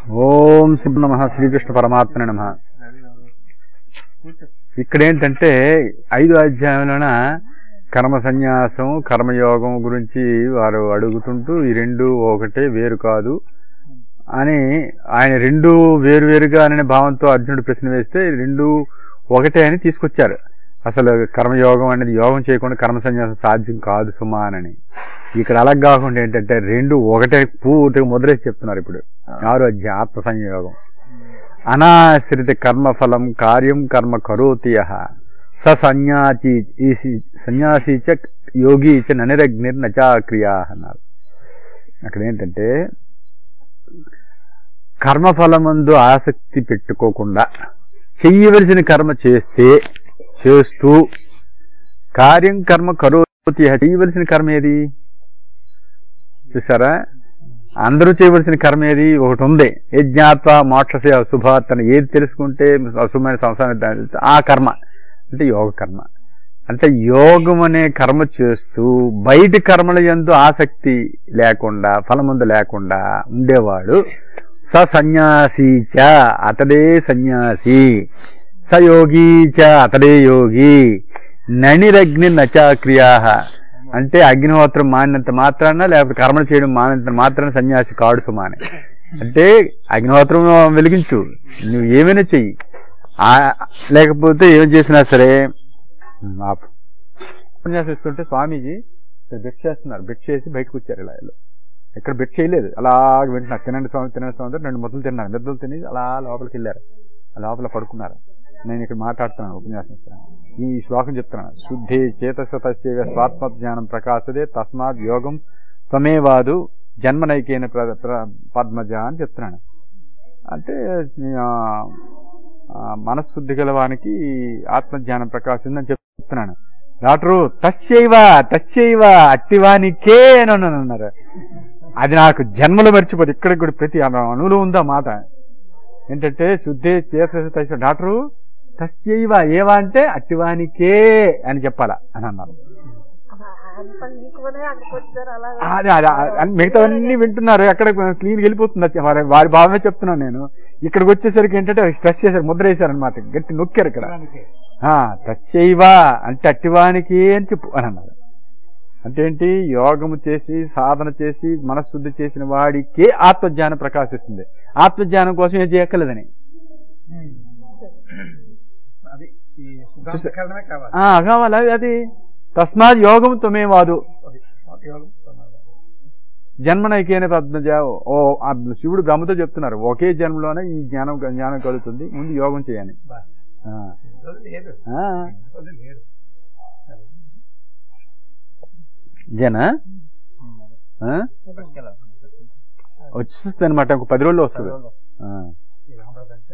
ఓం శివ నమ శ్రీకృష్ణ పరమాత్మ నమ ఇక్కడ ఏంటంటే ఐదు అధ్యాయంలోన కర్మ సన్యాసం కర్మయోగం గురించి వారు అడుగుతుంటూ ఈ రెండు ఒకటే వేరు కాదు అని ఆయన రెండు వేరు వేరుగా అనే భావంతో అర్జునుడు ప్రశ్న వేస్తే ఈ రెండు ఒకటే అని తీసుకొచ్చారు అసలు కర్మయోగం అనేది యోగం చేయకుండా కర్మ సన్యాసం సాధ్యం కాదు సుమా అని ఇక్కడ అలా కాకుండా ఏంటంటే రెండు ఒకటే పూర్తిగా ముద్రేసి చెప్తున్నారు ఇప్పుడు ఆరో అధ్యాయం ఆత్మ సంయోగం అనాశ్రిత కర్మఫలం కార్యం కర్మ కరోతి యః స సన్యాసి ఈసి- సన్యాసి చ యోగి చ ననిరగ్నిర్ నచాక్రియా అన్నారు అక్కడ ఏంటంటే కర్మఫలమందు ఆసక్తి పెట్టుకోకుండా చెయ్యవలసిన కర్మ చేస్తే చేస్తూ కార్యం కర్మ కరోతి యః. చేయవలసిన కర్మ ఏది చూసారా అందరూ చేయవలసిన కర్మ ఏది ఒకటి ఉంది యజ్ఞాత్వ మోక్షసే అశుభాత్ అని ఏది తెలుసుకుంటే అశుభమైన సంసారం ఆ కర్మ అంటే యోగ కర్మ అంటే యోగం అనే కర్మ చేస్తూ బయటి కర్మల యందు ఆసక్తి లేకుండా ఫలముందు లేకుండా ఉండేవాడు స సన్యాసి చ అతడే సన్యాసి స యోగి చ అతడే యోగి నణిరగ్ని నచాక్రియా అంటే అగ్నిహోత్రం మానినంత మాత్రాన లేకపోతే కర్మలు చేయడం మానినంత మాత్రాన సన్యాసి కాడు సుమాని అంటే అగ్నిహోత్రం వెలిగించు నువ్వు ఏమైనా చెయ్యి ఆ లేకపోతే ఏం చేసినా సరే ఉమ్, ఆపు ఉపన్యాసం ఇస్తుంటే స్వామీజీ బెట్ చేస్తున్నారు బెట్ చేసి బయటకు వచ్చారు ఇలా ఇలా. ఎక్కడ బెట్ చేయలేదు అలా వింటున్నారు తినండి స్వామి తినండి స్వామి అంటే రెండు ముద్దలు తిన్నారు ముద్దలు తిని అలా లోపలికి వెళ్ళారు ఆ లోపల పడుకున్నారు నేను ఇక్కడ మాట్లాడుతున్నాను ఉపన్యాసం ఇస్తున్నాను ఈ శ్లోకం చెప్తున్నాను శుద్ధే చేతసతస్య స్వాత్మ జ్ఞానం ప్రకాశదే తస్మాత్ యోగం త్వమేవాదు జన్మనైకేన ప్ర- ప్ర- పద్మజ అని చెప్తున్నాను అంటే ఆ, ఆ, మనశుద్ధి గలవానికి ఆత్మజ్ఞానం ప్రకాశిందని చెప్తున్నాను డాక్టరు తస్యైవ తస్యైవ అట్టివానికే అని అన్నాను అన్నారు అది నాకు జన్మలో మర్చిపోదు ఇక్కడికి కూడా ప్రతి అణువులో ఉందా మాట ఏంటంటే శుద్ధే చేత డాక్టరు తస్యైవ ఏవా అంటే అట్టివానికే అని చెప్పాలా అని అన్నారు అదే అదే అన్ని మిగతావన్నీ వింటున్నారు ఎక్కడ క్లీన్ వెళ్ళిపోతుంది అది వారి వారి భావమే చెప్తున్నాను నేను ఇక్కడికి వచ్చేసరికి ఏంటంటే స్ట్రెస్ చేశారు ముద్ర వేశారనమాట గట్టి నొక్కారు ఇక్కడ ఆ, తస్యైవ అంటే అట్టివానికి అని చెప్పు అని అన్నారు అంటే ఏంటి యోగము చేసి సాధన చేసి మనశుద్ధి చేసిన వాడికే ఆత్మజ్ఞానం ప్రకాశిస్తుంది ఆత్మజ్ఞానం కోసం ఏం చేయక్కర్లేదని అది ఈ శుద్ధాంతకరణమే కావాలి ఆ, కావాలి అది- అది తస్మాత్ యోగం తొమే వాదు అది యోగం సమాధానం. జన్మనైకేన పద్మజ ఓ ఆ శివుడు బ్రహ్మతో చెప్తున్నారు ఒకే జన్మలోనే ఈ జ్ఞానం జ్ఞానం కలుగుతుంది ముందు యోగం చేయాలి బా. ఆ, అది లేదు ఆ, అది లేదు ఇదేనా ఆ? వచ్చేస్తుంది అనమాట ఇంకో పది రోజుల్లో వస్తుంది ఆ. ఈ రామరాజు అంటే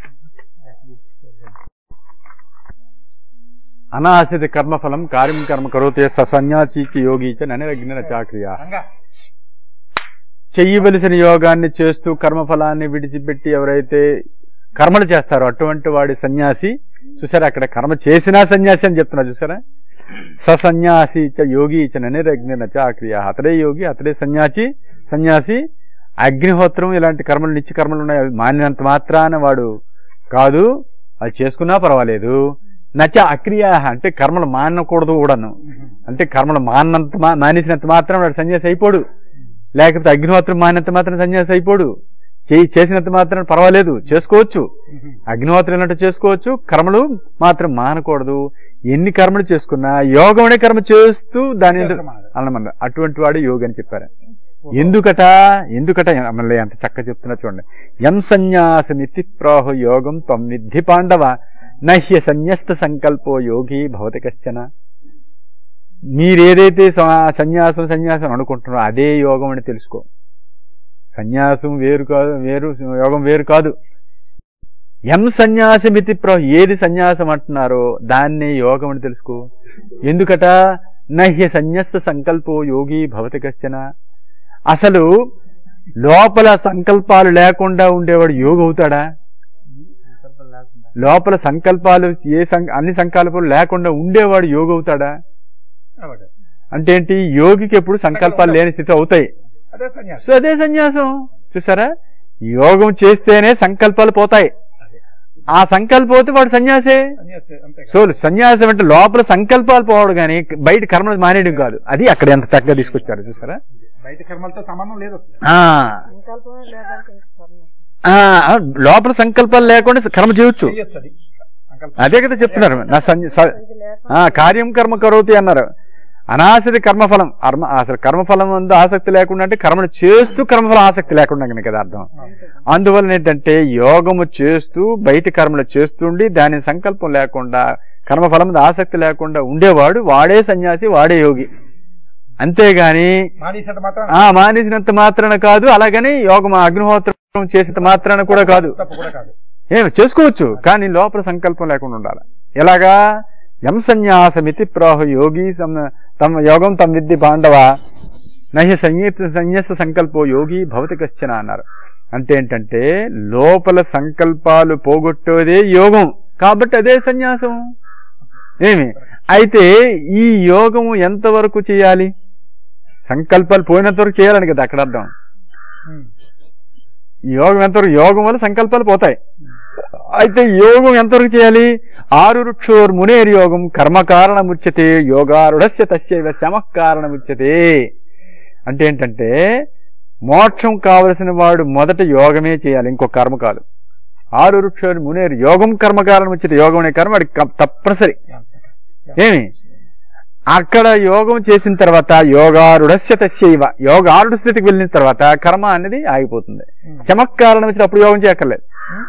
అనాశిత కర్మఫలం కార్యం కర్మ కరోతే సన్యాసికి యోగి ననిరగ్న చాక్రియ రంగా చెయ్యవలసిన యోగాన్ని చేస్తూ కర్మఫలాన్ని విడిచిపెట్టి ఎవరైతే కర్మలు చేస్తారో అటువంటి వాడి సన్యాసి చూసారా అక్కడ కర్మ చేసినా సన్యాసి అని చెప్తున్నా చూసారా స సన్యాసి చ యోగి చ ననిరగ్ని నచాక్రియ అతడే యోగి అతడే సన్యాసి సన్యాసి అగ్నిహోత్రం ఇలాంటి కర్మలు నిత్య కర్మలు ఉన్నాయి అవి మానినంత మాత్రాన వాడు కాదు అది చేసుకున్నా పర్వాలేదు నచ అక్రియ అంటే కర్మలు మానకూడదు కూడాను అంటే కర్మలు మానంత మా- మానేసినంత మాత్రం వాడు సన్యాసి అయిపోడు లేకపోతే అగ్నిహోత్రం మానినంత మాత్రం సన్యాసి అయిపోడు చేయి చేసినంత మాత్రం పర్వాలేదు చేసుకోవచ్చు అగ్నిహోత్రం ఇలాంటి చేసుకోవచ్చు కర్మలు మాత్రం మానకూడదు ఎన్ని కర్మలు చేసుకున్నా యోగం అనే కర్మ చేస్తూ దాని ఎందు- అన్నమాట అటువంటి వాడు యోగి అని చెప్పారు ఎందుకట ఎందుకట మళ్ళీ ఎంత చక్క చెప్తున్నా చూడండి ఎం సన్యాసమితి ప్రాహు యోగం త్వం విద్ధి పాండవ నహ్య సన్యస్త సంకల్పో యోగి భవతి కశ్చన మీరేదైతే స- సన్యాసం సన్యాసం అనుకుంటున్నారో అదే యోగం అని తెలుసుకో సన్యాసం వేరు కాదు వేరు యోగం వేరు కాదు ఎం సన్యాసమితి ప్ర ఏది సన్యాసం అంటున్నారో దాన్నే యోగం అని తెలుసుకో ఎందుకట నహ్య సన్యస్త సంకల్పో యోగి భవతి కశ్చన అసలు లోపల సంకల్పాలు లేకుండా ఉండేవాడు యోగి అవుతాడా లోపల సంకల్పాలు ఏ సం- అన్ని సంకల్పాలు లేకుండా ఉండేవాడు యోగి అవుతాడా కాబట్టి అంటే ఏంటి యోగికి ఎప్పుడు సంకల్పాలు లేని స్థితి అవుతాయి అదే సన్యాసం సో అదే సన్యాసం చూసారా యోగం చేస్తేనే సంకల్పాలు పోతాయి అదే ఆ సంకల్పం పోతే వాడు సన్యాసే సన్యాసి అంతే సో సన్యాసం అంటే లోపల సంకల్పాలు పోవడం కానీ బయట కర్మలు మానేయడం కాదు అది అక్కడ ఎంత చక్కగా తీసుకొచ్చారు చూసారా బయట కర్మలతో సంబంధం లేదు అసలు ఆ, సంకల్పమే లేదంటే కర్మ. ఆ, లోపల సంకల్పాలు లేకుండా కర్మ చేయొచ్చు చేయొచ్చు అది సంకల్పం. అదే కదా చెప్తున్నారు నా సన్య- స- ఇది లేకుండా ఆ, కార్యం కర్మ కరోతి అన్నారు అనాశది కర్మఫలం అర్మ అసలు కర్మఫలం అందు ఆసక్తి లేకుండా అంటే కర్మను చేస్తూ కర్మఫలం ఆసక్తి లేకుండా కనుక కదా అర్థం అందువలన ఏంటంటే యోగము చేస్తూ బయట కర్మలు చేస్తుండి దాని సంకల్పం లేకుండా కర్మఫలం మీద ఆసక్తి లేకుండా ఉండేవాడు వాడే సన్యాసి వాడే యోగి అంతేగాని మానేసినంత మాత్రం ఆ మానేసినంత మాత్రాన కాదు అలాగని యోగం అగ్నిహోత్రం చేసినంత మాత్రాన కూడా కాదు తప్పు కూడా కాదు ఏం చేసుకోవచ్చు కానీ లోపల సంకల్పం లేకుండా ఉండాలి ఎలాగా యం సన్యాసమితి ప్రాహు యోగి సమ్- తమ యోగం తమ విద్య పాండవ నహి సంగీత సన్యాస సంకల్పో యోగి భవతి కశ్చన అన్నారు అంటే ఏంటంటే లోపల సంకల్పాలు పోగొట్టేదే యోగం కాబట్టి అదే సన్యాసం ఏమి అయితే ఈ యోగము ఎంతవరకు చేయాలి సంకల్పాలు పోయినంత వరకు చేయాలని కదా అక్కడ అర్థం ఉమ్. ఈ యోగం ఎంతవరకు యోగం వల్ల సంకల్పాలు పోతాయి అయితే యోగం ఎంతవరకు చేయాలి ఆరు వృక్షోర్ మునేర్ యోగం కర్మ కారణముచ్యతే యోగారుడస్య తస్యైవ శమ కారణముచ్యతే అంటే ఏంటంటే మోక్షం కావలసిన వాడు మొదట యోగమే చేయాలి ఇంకో కర్మ కాదు ఆరు వృక్షోర్ మునేర్ యోగం కర్మ కారణముచ్యతే యోగం అనే కర్మ వాడికి కం- తప్పనిసరి ఏమి అక్కడ యోగం చేసిన తర్వాత యోగారుడస్య తస్యైవ యోగారుడు స్థితికి వెళ్ళిన తర్వాత కర్మ అనేది ఆగిపోతుంది శమక్ కారణం వచ్చిన అప్పుడు యోగం చేయక్కర్లేదు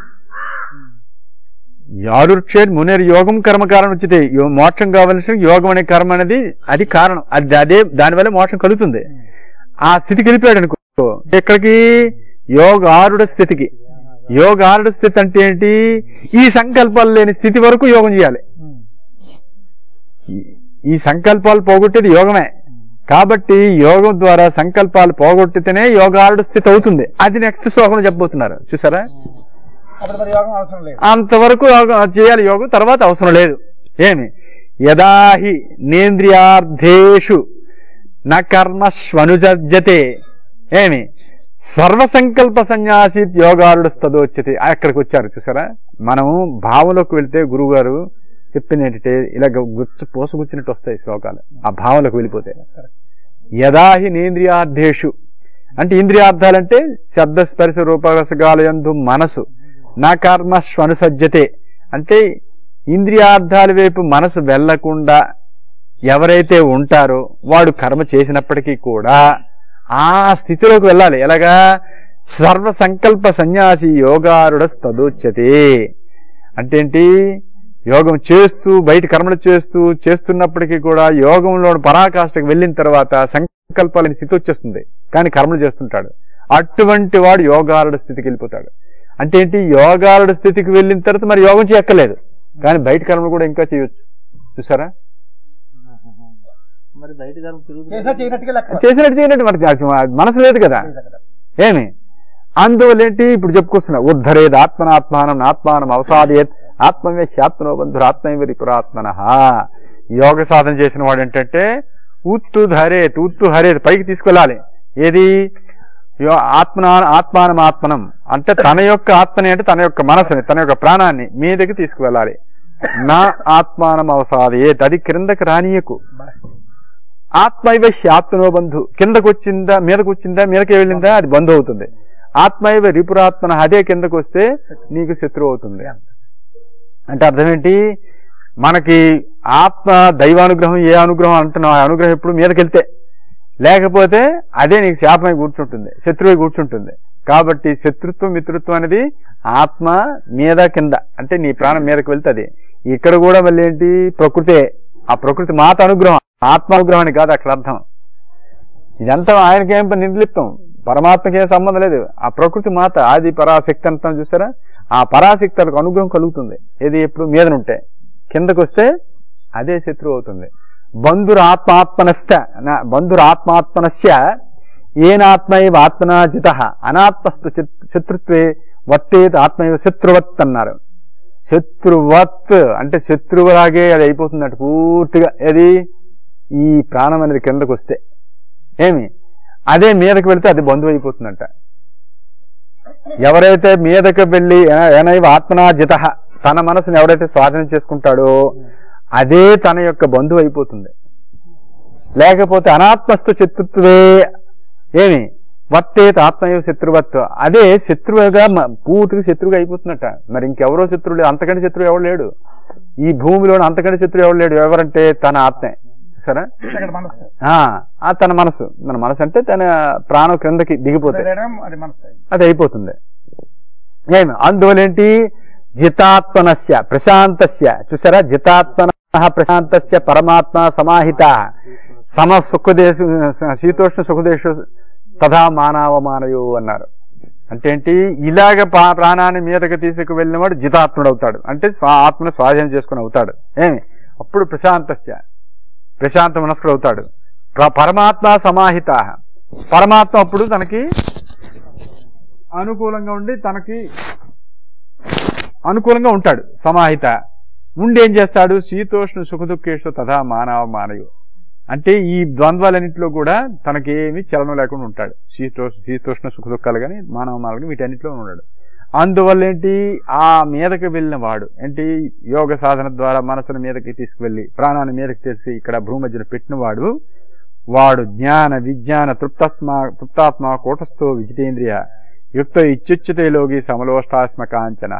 యారుక్షేర్ మునేర్ యోగం కర్మ కారణం వచ్చితే యో- మోక్షం కావలసిన యోగం అనే కర్మ అనేది అది కారణం అది అదే దానివల్ల మోక్షం కలుగుతుంది ఆ స్థితికి వెళ్ళిపోయాడు అనుకో ఎక్కడికి యోగారుడ స్థితికి యోగారుడ స్థితి అంటే ఏంటి ఈ సంకల్పాలు లేని స్థితి వరకు యోగం చేయాలి ఉమ్. ఈ- ఈ సంకల్పాలు పోగొట్టేది యోగమే కాబట్టి యోగం ద్వారా సంకల్పాలు పోగొట్టితేనే యోగారుడు స్థితి అవుతుంది అది నెక్స్ట్ శ్లోకంలో చెప్పబోతున్నారు చూసారా అప్పుడు మరి యోగం అవసరం లేదు అంతవరకు యోగం చేయాలి యోగం తర్వాత అవసరం లేదు ఏమి యదాహి నేంద్రియార్థేషు న కర్మస్వనుజజ్యతే ఏమి సర్వసంకల్ప సన్యాసి యోగారుడు స్తదోచ్యతే అక్కడికి వచ్చారు చూసారా మనం భావంలోకి వెళ్తే గురువు గారు చెప్పింది ఏంటంటే ఇలా గుచ్చు పోసగుచ్చినట్టు వస్తాయి శ్లోకాలు ఆ భావంలోకి వెళ్ళిపోతే యదాహి నేంద్రియార్థేషు అంటే ఇంద్రియార్థాలంటే శబ్ద స్పర్శ రూపరసగాలయందు మనసు నా కర్మ శ్వనుసజ్జతే అంటే ఇంద్రియార్థాల వైపు మనసు వెళ్లకుండా ఎవరైతే ఉంటారో వాడు కర్మ చేసినప్పటికీ కూడా ఆ స్థితిలోకి వెళ్ళాలి ఎలాగా సర్వ సంకల్ప సన్యాసి యోగారుడ తదోచ్యతే అంటే ఏంటి యోగం చేస్తూ బయట కర్మలు చేస్తూ చేస్తున్నప్పటికీ కూడా యోగంలో పరాకాష్ఠకు వెళ్ళిన తర్వాత సంకల్పాలని స్థితి వచ్చేస్తుంది కానీ కర్మలు చేస్తుంటాడు అటువంటి వాడు యోగారుడ స్థితికి వెళ్ళిపోతాడు అంటే ఏంటి యోగారుడ స్థితికి వెళ్ళిన తర్వాత మరి యోగం చేయక్కర్లేదు కానీ బయట కర్మలు కూడా ఇంకా చేయొచ్చు చూసారా మరి బయట గారు చేసినా చేయనట్టుగా లెక్క చేసినట్టు చేయనట్టు మరి అది మనసు లేదు కదా ఏమి అందువల్ల ఏంటి ఇప్పుడు చెప్పుకొస్తున్నా ఉద్ధరేది ఆత్మనాత్మానం ఆత్మానం అవసాదేత్ ఆత్మమే హ్యాత్మనో బంధురు ఆత్మమే రిపురాత్మన యోగ సాధన చేసిన వాడు ఏంటంటే ఉత్తు ధరేత్ ఉత్తు హరేత్ పైకి తీసుకెళ్ళాలి ఏది యో- ఆత్మనా ఆత్మానం ఆత్మనం అంటే తన యొక్క ఆత్మని అంటే తన యొక్క మనసుని తన యొక్క ప్రాణాన్ని మీదకి తీసుకువెళ్ళాలి నా ఆత్మానం అవసాదేత్ అది క్రిందకి రానియకు ఆత్మైవ హ్యాత్మనో బంధు కిందకు వచ్చిందా మీదకు వచ్చిందా మీదకి వెళ్ళిందా అది బంధు అవుతుంది ఆత్మైవ రిపురాత్మన అదే కిందకు వస్తే నీకు శత్రువు అవుతుంది అంటే అర్థం ఏంటి మనకి ఆత్మ దైవానుగ్రహం ఏ అనుగ్రహం అంటున్నావు ఆ అనుగ్రహం ఎప్పుడు మీదకి వెళ్తే లేకపోతే అదే నీకు శాపమై కూర్చుంటుంది శత్రువై కూర్చుంటుంది కాబట్టి శత్రుత్వం మిత్రుత్వం అనేది ఆత్మ మీద కింద అంటే నీ ప్రాణం మీదకి వెళ్తుంది ఇక్కడ కూడా మళ్ళీ ఏంటి ప్రకృతే ఆ ప్రకృతి మాత అనుగ్రహం ఆత్మానుగ్రహం అని కాదు అక్కడ అర్థం ఇదంతా ఆయనకేం పని నిర్లిప్తం పరమాత్మకి ఏం సంబంధం లేదు ఆ ప్రకృతి మాత ఆది పరాశక్తి అంతా చూసారా ఆ పరాశక్తులకు అనుగ్రహం కలుగుతుంది ఏది ఎప్పుడు మీదనుంటే కిందకు వస్తే అదే శత్రువు అవుతుంది బంధురు ఆత్మాత్మనస్య నా- బంధురు ఆత్మాత్మనస్య ఏనాత్మైవ ఆత్మనా జిత అనాత్మస్తు చిత్- శత్రుత్వే వర్తేత్ ఆత్మైవ శత్రువత్ అన్నారు శత్రువత్ అంటే శత్రువులాగే అది అయిపోతుందట పూర్తిగా ఏది ఈ ప్రాణం అనేది కిందకు వస్తే ఏమి అదే మీదకి వెళితే అది బంధువు అయిపోతుందంట ఎవరైతే మీదకు వెళ్ళి ఏనైవ ఆత్మనాజిత తన మనసుని ఎవరైతే స్వాధీనం చేసుకుంటాడో అదే తన యొక్క బంధువు అయిపోతుంది లేకపోతే అనాత్మస్థు శత్రుత్వే ఏమి వత్తేత ఆత్మయో శత్రువత్వ అదే శత్రువుగా మ- పూర్తిగా శత్రువుగా అయిపోతున్నట్ట మరి ఇంకెవరో శత్రువు అంతకంటే శత్రువు ఎవడు లేడు ఈ భూమిలో అంతకంటే శత్రువు ఎవడు లేడు ఎవరంటే తన ఆత్మే సరే ఇక్కడ మనసు ఆ ఆ తన మనసు మన మనసు అంటే తన ప్రాణం క్రిందకి దిగిపోతాయి తెలియడం అది మనసు అది అయిపోతుంది ఏమి అందువలేంటి జితాత్మనస్య ప్రశాంతస్య చూసారా జితాత్మన ప్రశాంతస్య పరమాత్మ సమాహిత సమ సుఖదేశ శీతోష్ణ సుఖదేశ తథా మానవమానయో అన్నారు అంటే ఏంటి ఇలాగ పా- ప్రాణాన్ని మీదకి తీసుకు వెళ్ళినవాడు జితాత్ముడు అవుతాడు అంటే స్వా ఆత్మను స్వాధీనం చేసుకుని అవుతాడు ఏమి అప్పుడు ప్రశాంతస్య ప్రశాంత మనస్కుడు అవుతాడు ప్ర- పరమాత్మ సమాహిత పరమాత్మ అప్పుడు తనకి అనుకూలంగా ఉండి తనకి అనుకూలంగా ఉంటాడు సమాహిత ఉండి ఏం చేస్తాడు శీతోష్ణ సుఖదుఖేషు తథా మానవ మానయు అంటే ఈ ద్వంద్వాలన్నింటిలో కూడా తనకేమి చలనం లేకుండా ఉంటాడు శీతో శీతోష్ణ సుఖదుఖాలు కానీ మానవ మానవులు వీటన్నిటిలో ఉన్నాడు అందువల్ల ఏంటి ఆ మీదకి వెళ్ళిన వాడు ఏంటి యోగ సాధన ద్వారా మనసును మీదకి తీసుకువెళ్ళి ప్రాణాన్ని మీదకి తెరిచి ఇక్కడ భూమధ్యన పెట్టిన వాడు వాడు జ్ఞాన విజ్ఞాన తృప్తాత్మ తృప్తాత్మ కూటస్థో విజితేంద్రియ యుక్త ఇత్యుచ్యతే లోగి సమలోష్టాస్మకాంచన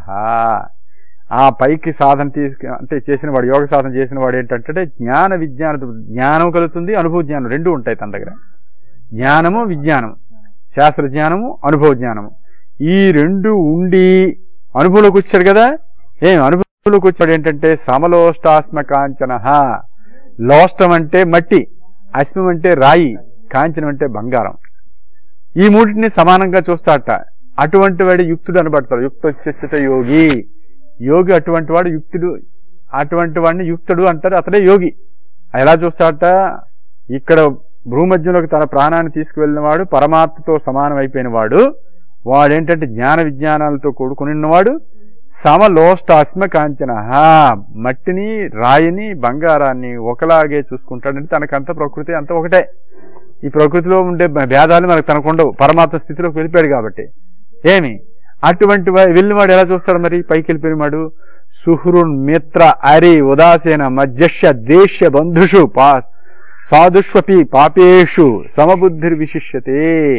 ఆ పైకి సాధన తీసుకు అంటే చేసిన వాడు యోగ సాధన చేసిన వాడు ఏంటంటే జ్ఞాన విజ్ఞాన జ్ఞానం కలుగుతుంది అనుభవ జ్ఞానం రెండు ఉంటాయి తన దగ్గర జ్ఞానము విజ్ఞానము శాస్త్ర జ్ఞానము అనుభవ జ్ఞానము ఈ రెండు ఉండి అనుభవంలోకి వచ్చాడు కదా ఏం అనుభవంలోకి వచ్చాడు ఏంటంటే సమలోష్టాస్మకాంచన లోష్టం అంటే మట్టి అశ్మం అంటే రాయి కాంచనం అంటే బంగారం ఈ మూటిని సమానంగా చూస్తాడట అటువంటి వాడి యుక్తుడు అనబడతాడు యుక్త యోగి యోగి అటువంటి వాడు యుక్తుడు అటువంటి వాడిని యుక్తుడు అంటారు అతడే యోగి ఎలా చూస్తాడట ఇక్కడ భూమధ్యంలోకి తన ప్రాణాన్ని తీసుకువెళ్ళిన వాడు పరమాత్మతో సమానం అయిపోయిన వాడు వాడేంటంటే జ్ఞాన విజ్ఞానాలతో కూడుకుని ఉన్నవాడు సమలోష్టాస్మ కాంచన మట్టిని రాయిని బంగారాన్ని ఒకలాగే చూసుకుంటాడంటే తనకంత ప్రకృతి అంత ఒకటే ఈ ప్రకృతిలో ఉండే భేదాలు మనకు తనకుండవు పరమాత్మ స్థితిలోకి వెళ్ళిపోయాడు కాబట్టి ఏమి అటువంటి వా- వెళ్ళినవాడు ఎలా చూస్తాడు మరి పైకి వెళ్ళిపోయినవాడు సుహృన్ మిత్ర అరి ఉదాసీన మధ్యష్య దేశ్య బంధుషు పా సాధుష్వపి పాపేషు సమబుద్ధిర్ విశిష్యతే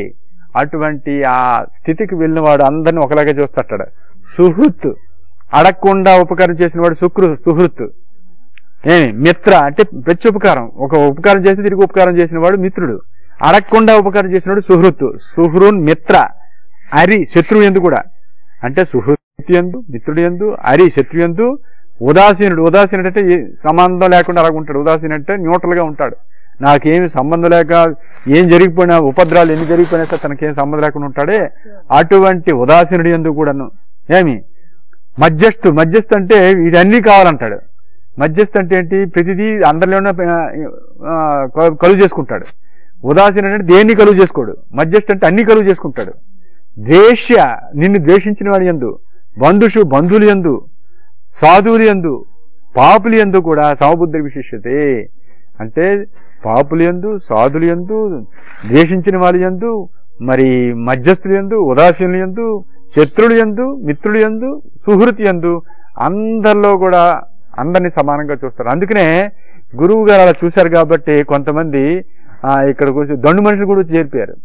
అటువంటి ఆ స్థితికి వెళ్ళినవాడు అందరిని ఒకలాగే చూస్తాడు సుహృత్ అడగకుండా ఉపకారం చేసిన వాడు సుకృ సుహృత్ ఏమి మిత్ర అంటే ప్రతి ఉపకారం ఒక ఉపకారం చేసి తిరిగి ఉపకారం చేసిన వాడు మిత్రుడు అడగకుండా ఉపకారం చేసినవాడు సుహృత్ సుహృన్ మిత్ర అరి శత్రువు ఎందు కూడా అంటే సుహృత్ ఎందు మిత్రుడు ఎందు అరి శత్రువు ఎందు ఉదాసీనుడు ఉదాసీనుడు అంటే ఏ- సంబంధం లేకుండా అలాగుంటాడు ఉదాసీనుడు అంటే న్యూట్రల్ గా ఉంటాడు నాకేమి సంబంధం లేక ఏం జరిగిపోయినా ఉపద్రాలు ఎన్ని జరిగిపోయినా సరే తనకేం సంబంధం లేకుండా ఉంటాడే అటువంటి ఉదాసీనుడు ఎందు కూడాను ఏమి మధ్యస్థు మధ్యస్థు అంటే ఇదన్నీ కావాలంటాడు మధ్యస్థ అంటే ఏంటి ప్రతిదీ అందరిలోనే ఆ, కలు- కలుగు చేసుకుంటాడు ఉదాసీన అంటే దేన్ని కలుగు చేసుకోడు మధ్యస్థ అంటే అన్ని కలుగు చేసుకుంటాడు ద్వేష్య నిన్ను ద్వేషించిన వాడి ఎందు బంధుషు బంధువులు ఎందు సాధువులు ఎందు పాపులు ఎందు కూడా సమబుద్ధి విశిష్యతే అంటే పాపులు ఎందు సాధులు ఎందు ద్వేషించిన వాళ్ళ ఎందు మరి మధ్యస్థులు ఎందు ఉదాసీనులు ఎందు శత్రులు ఎందు మిత్రులు ఎందు సుహృతి ఎందు అందరిలో కూడా అందరినీ సమానంగా చూస్తారు అందుకనే గురువు గారు అలా చూశారు కాబట్టి కొంతమంది ఆ, ఇక్కడ కొంచెం దండు మనుషులు కూడా వచ్చి చేరిపోయారు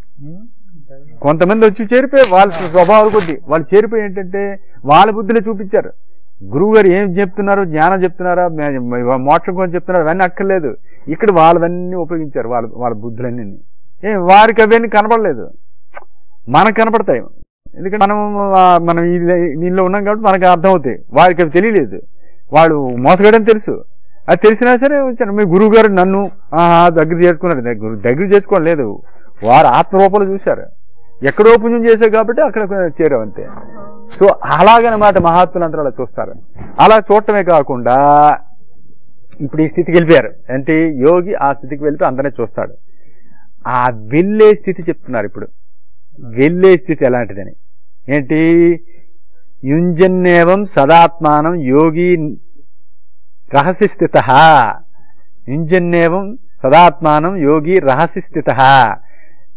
కొంతమంది వచ్చి చేరిపోయి వాళ్ళ స్వభావాలు కొద్ది వాళ్ళు చేరిపోయి ఏంటంటే వాళ్ళ బుద్ధిని చూపించారు గురువు గారు ఏం చెప్తున్నారు జ్ఞానం చెప్తున్నారా మే- మే- మోక్షం కోసం చెప్తున్నారు అవన్నీ అక్కర్లేదు ఇక్కడ వాళ్ళవన్నీ ఉపయోగించారు వాళ్ళ వాళ్ళ బుద్ధులన్నీ ఏ వారికి అవన్నీ కనపడలేదు మనకు కనపడతాయి ఎందుకంటే మనం ఆ, మనం ఈ దీనిలో ఉన్నాం కాబట్టి మనకు అర్థమవుతాయి వారికి అవి తెలియలేదు వాడు మోసగాడని తెలుసు అది తెలిసినా సరే వచ్చాను మీ గురువు గారు నన్ను ఆహా, దగ్గర చేసుకున్నారు దగ్గర దగ్గర చేసుకోలేదు వారు ఆత్మరూపంలో చూశారు ఎక్కడో పుణ్యం చేశారు కాబట్టి అక్కడ చేరావు అంతే సో అలాగనమాట మహాత్ములందరూ అలా చూస్తారు అలా చూడటమే కాకుండా ఇప్పుడు ఈ స్థితికి వెళ్ళిపోయారు అంటే యోగి ఆ స్థితికి వెళ్ళిపోయి అందరినీ చూస్తాడు ఆ వెళ్ళే స్థితి చెప్తున్నారు ఇప్పుడు వెళ్ళే స్థితి ఎలాంటిదని ఏంటి యుంజన్నేవం సదాత్మానం యోగి రహస్య స్థిత యుంజన్నేవం సదాత్మానం యోగి రహస్య స్థిత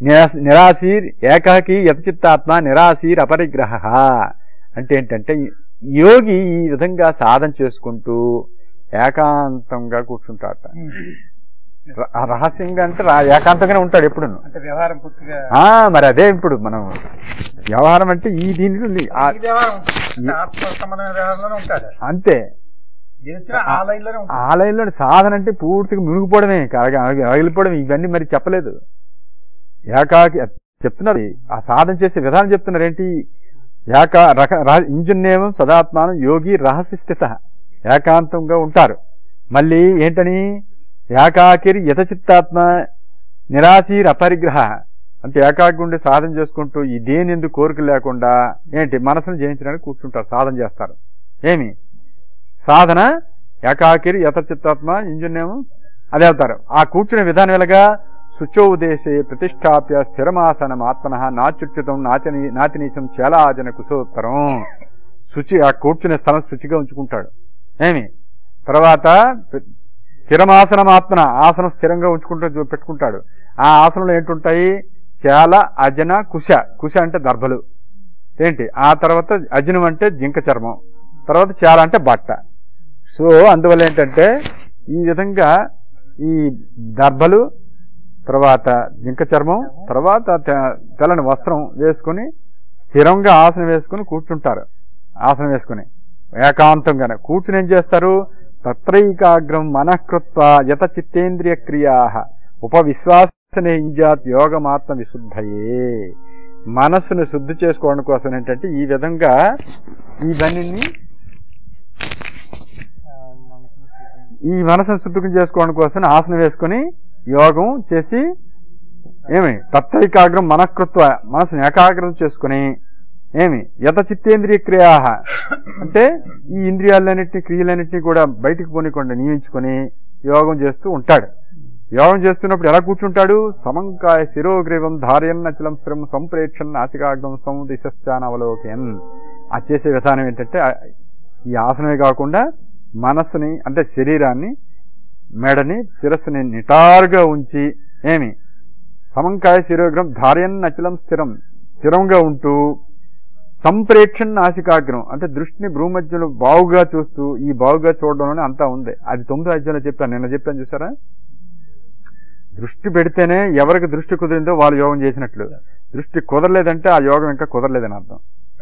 నిరాశ నిరాశీర్ ఏకాకి యతచిత్తాత్మ నిరాశీర్ అపరిగ్రహ అంటే ఏంటంటే యోగి ఈ విధంగా సాధన చేసుకుంటూ ఏకాంతంగా కూర్చుంటాడట ర- ఆ రహస్యంగా అంటే రా- ఏకాంతంగానే ఉంటాడు ఎప్పుడు అంటే వ్యవహారం పూర్తిగా మరి అదే ఇప్పుడు మనం వ్యవహారం అంటే ఈ దీని నుండి ఆ- ఈ వ్యవహారం అంటే ఆత్మ సంబంధమైన వ్యవహారంలోనే ఉంటాడు అంతే ఏది వచ్చినా ఆ లైన్ లోనే ఉంటాడు ఆ లైన్లో సాధన అంటే పూర్తిగా మునిగిపోవడమే కాగా అగిలిపోవడం ఇవన్నీ మరి చెప్పలేదు ఏకాకి చెప్తున్నారు ఆ సాధన చేసే విధానం చెప్తున్నారు ఏంటి ఏక రక రా- ఇంజన్యేవం సదాత్మానం యోగి రహస్య స్థిత ఏకాంతంగా ఉంటారు మళ్ళీ ఏంటని ఏకాకిరి యథచిత్తాత్మ నిరాశీర్ అపరిగ్రహ అంటే ఏకాకి ఉండి సాధన చేసుకుంటూ ఈ దేని ఎందుకు కోరిక లేకుండా ఏంటి మనసును జయించడానికి కూర్చుంటారు సాధన చేస్తారు ఏమి సాధన ఏకాకిరి యథచిత్తాత్మ ఇంజన్యేమం అదే అవుతారు ఆ కూర్చునే విధానం ఎలాగా శుచోదేశే ప్రతిష్టాప్య స్థిరమాసనం ఆత్మన నాచుచ్యుతం నాచని నాతినీచం చేలాజన కుశోత్తరం శుచి ఆ కూర్చునే స్థలం శుచిగా ఉంచుకుంటాడు ఏమి తర్వాత స్థిరమాసనం ఆత్మన ఆసనం స్థిరంగా ఉంచుకుంటూ చూ- పెట్టుకుంటాడు ఆ ఆసనంలో ఏంటుంటాయి చేల అజన కుశ కుశ అంటే దర్భలు ఏంటి ఆ తర్వాత అజనం అంటే జింక చర్మం తర్వాత చేల అంటే బట్ట సో అందువల్ల ఏంటంటే ఈ విధంగా ఈ దర్భలు తర్వాత జింక చర్మం తర్వాత తె- తెల్లని వస్త్రం వేసుకుని స్థిరంగా ఆసనం వేసుకుని కూర్చుంటారు ఆసనం వేసుకుని ఏకాంతంగానే కూర్చుని ఏం చేస్తారు తత్రైకాగ్రం మనఃకృత్వ యత చిత్తేంద్రియ క్రియా ఉపవిశ్వాసనే ఇంజాత్ యోగమాత్మ విశుద్ధయే మనస్సును శుద్ధి చేసుకోవడం కోసం ఏంటంటే ఈ విధంగా ఇవన్నీ ఈ మనసును శుద్ధి చేసుకోవడం కోసం ఆసనం వేసుకొని యోగం చేసి ఏమి తత్వైకాగ్రం మనకృత్వ మనసును ఏకాగ్రం చేసుకుని ఏమి యత చిత్తేంద్రియ క్రియా అంటే ఈ ఇంద్రియాలన్నింటినీ క్రియలన్నింటినీ కూడా బయటికి పోనీకుండా నియమించుకొని యోగం చేస్తూ ఉంటాడు యోగం చేస్తున్నప్పుడు ఎలా కూర్చుంటాడు సమంకాయ శిరోగ్రీవం ధార్యన్ అచలం స్థిరం సంప్రేక్షన్ నాసికాగ్రం సందిశానవలోకయన్ ఆ చేసే విధానం ఏంటంటే ఆ- ఈ ఆసనమే కాకుండా మనస్సుని అంటే శరీరాన్ని మెడని శిరస్సుని నిటారుగా ఉంచి ఏమి సమంకాయ శిరోగ్రం ధార్యన్ అచలం స్థిరం స్థిరంగా ఉంటూ సంప్రేక్షణ నాసికాగ్రం అంటే దృష్టిని భ్రూమధ్యలో బావుగా చూస్తూ ఈ బావుగా చూడడంలోనే అంతా ఉంది అది తొమ్మిదో అధ్యాయంలో చెప్పాను నిన్న చెప్పాను చూసారా దృష్టి పెడితేనే ఎవరికి దృష్టి కుదిరిందో వాళ్ళు యోగం చేసినట్లు దృష్టి కుదరలేదంటే ఆ యోగం ఇంకా కుదరలేదని అర్థం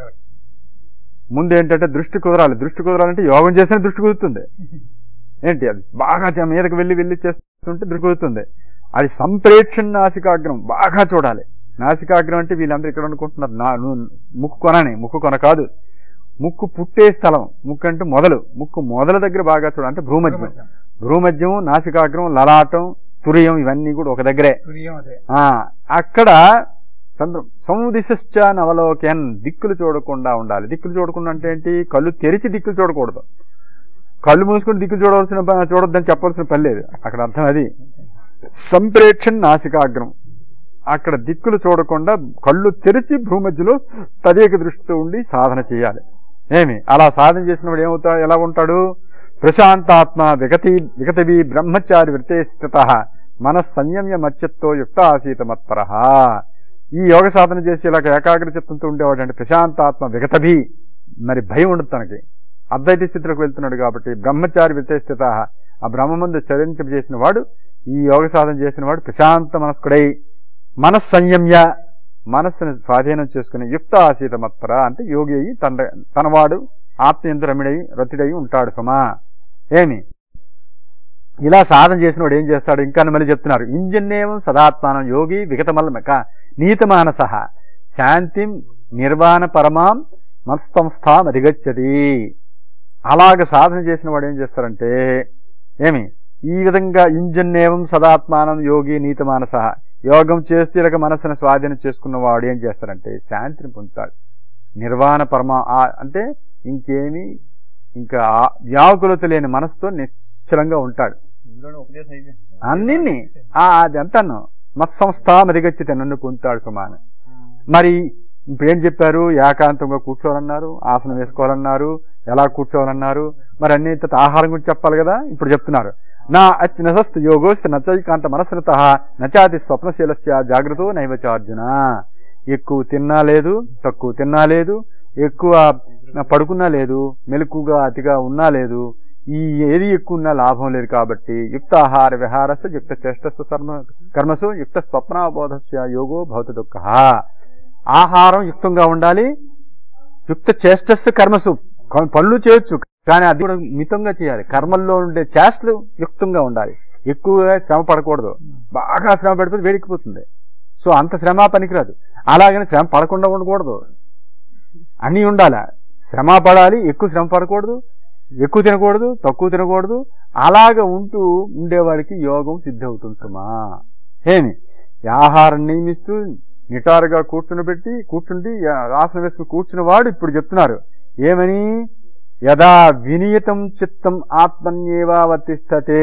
ముందు ఏంటంటే దృష్టి కుదరాలి దృష్టి కుదరాలంటే యోగం చేస్తేనే దృష్టి కుదురుతుంది ఏంటి అది బాగా చ- మీదకి వెళ్ళి వెళ్ళి చేస్తుంటే దృష్టి కుదురుతుంది అది సంప్రేక్షణ నాసికాగ్రం బాగా చూడాలి నాసికాగ్రం అంటే వీళ్ళందరూ ఇక్కడ అనుకుంటున్నారు నా నువ్వు ముక్కు కొనని ముక్కు కొన కాదు ముక్కు పుట్టే స్థలం ముక్కు అంటే మొదలు ముక్కు మొదల దగ్గర బాగా చూడాలి అంటే భ్రూమధ్యం భ్రూమధ్యం నాసికాగ్రం లలాటం తురియం ఇవన్నీ కూడా ఒక దగ్గరే తురియం అదే ఆ అక్కడ సంద్ర- సందిశ్చ నవలోకన్ దిక్కులు చూడకుండా ఉండాలి దిక్కులు చూడకుండా అంటే ఏంటి కళ్ళు తెరిచి దిక్కులు చూడకూడదు కళ్ళు మూసుకుని దిక్కులు చూడవలసిన ప- చూడొద్దని చెప్పవలసిన పని లేదు అక్కడ అర్థం అది సంప్రేక్షణ నాసికాగ్రం అక్కడ దిక్కులు చూడకుండా కళ్ళు తెరిచి భూమధ్యలో తదేక దృష్టితో ఉండి సాధన చేయాలి ఏమి అలా సాధన చేసినప్పుడు ఏమవుతా ఎలా ఉంటాడు ప్రశాంతాత్మ విగతి విగతవి బ్రహ్మచారి వృతే స్థిత మన సంయమ్య మత్యత్తో యుక్త ఆసీత మత్పర ఈ యోగ సాధన చేసి ఇలాగ ఏకాగ్ర చిత్తంతో ఉండేవాడు అంటే ప్రశాంతాత్మ విగతభి మరి భయం ఉండదు తనకి అద్వైత స్థితిలోకి వెళ్తున్నాడు కాబట్టి బ్రహ్మచారి వృతే స్థిత ఆ బ్రహ్మమందు చరింపజేసిన వాడు ఈ యోగ సాధన చేసిన వాడు ప్రశాంత మనస్కుడై మనస్సంయమ్య మనస్సును స్వాధీనం చేసుకుని యుక్త ఆసీత మత్పర అంటే యోగి అయి తన తనవాడు ఆత్మయందు రమిడై రతిడై ఉంటాడు సుమా ఏమి ఇలా సాధన చేసిన వాడు ఏం చేస్తాడు ఇంకా మళ్ళీ చెప్తున్నారు ఇంజన్యేవం సదాత్మానం యోగి విగతమల్మక నీతమానస శాంతిం నిర్వాణ పరమాం మత్సంస్థాం అధిగచ్చది అలాగ సాధన చేసిన వాడు ఏం చేస్తారంటే ఏమి ఈ విధంగా ఇంజన్యేవం సదాత్మానం యోగి నీతమానస యోగం చేస్తూ ఇలాగ మనసును స్వాధీనం చేసుకున్న వాడు ఏం చేస్తారంటే శాంతిని పొందుతాడు నిర్వాణ పరమ ఆ- అంటే ఇంకేమి ఇంకా ఆ- వ్యాకులత లేని మనసుతో నిశ్చలంగా ఉంటాడు అన్నిన్ని ఆ అది అంతాను మత్సంస్థ మదిగచ్చితే నన్ను పొందుతాడు కుమార్ మరి ఇప్పుడు ఏం చెప్పారు ఏకాంతంగా కూర్చోవాలన్నారు ఆసనం వేసుకోవాలన్నారు ఎలా కూర్చోవాలన్నారు మరి అన్ని ఇంత ఆహారం గురించి చెప్పాలి కదా ఇప్పుడు చెప్తున్నారు నా అచ్నసస్తు యోగోస్త నచైకాంత మనస్సునత నచాతి స్వప్నశీలస్య జాగ్రత్త నైవచార్జున ఎక్కువ తిన్నా లేదు తక్కువ తిన్నా లేదు ఎక్కువ పడుకున్నా లేదు మెలకుగా అతిగా ఉన్నా లేదు ఈ ఏది ఎక్కువ ఉన్నా లాభం లేదు కాబట్టి యుక్త ఆహార విహారస్సు యుక్త చేష్టస్సు కర్మ కర్మసు యుక్త స్వప్నాబోధస్య యోగో భవత దుఃఖ ఆహారం యుక్తంగా ఉండాలి యుక్త చేష్టస్సు కర్మసు కొ- పనులు చేయొచ్చు కానీ అది కూడా మితంగా చేయాలి కర్మల్లో ఉండే చేష్టలు యుక్తంగా ఉండాలి ఎక్కువగా శ్రమ పడకూడదు బాగా శ్రమ పడిపోతే వేడికిపోతుంది సో అంత శ్రమ పనికిరాదు అలాగని శ్రమ పడకుండా ఉండకూడదు అన్నీ ఉండాలి శ్రమ పడాలి ఎక్కువ శ్రమ పడకూడదు ఎక్కువ తినకూడదు తక్కువ తినకూడదు అలాగ ఉంటూ ఉండేవాడికి యోగం సిద్ధవుతుంది సుమా ఏమి ఈ ఆహారం నియమిస్తూ నిటారుగా కూర్చుని పెట్టి కూర్చుండి ఆసనం వేసుకుని కూర్చున్న వాడు ఇప్పుడు చెప్తున్నారు ఏమని యదా వినియతం చిత్తం ఆత్మన్యేవా వర్తిష్టతే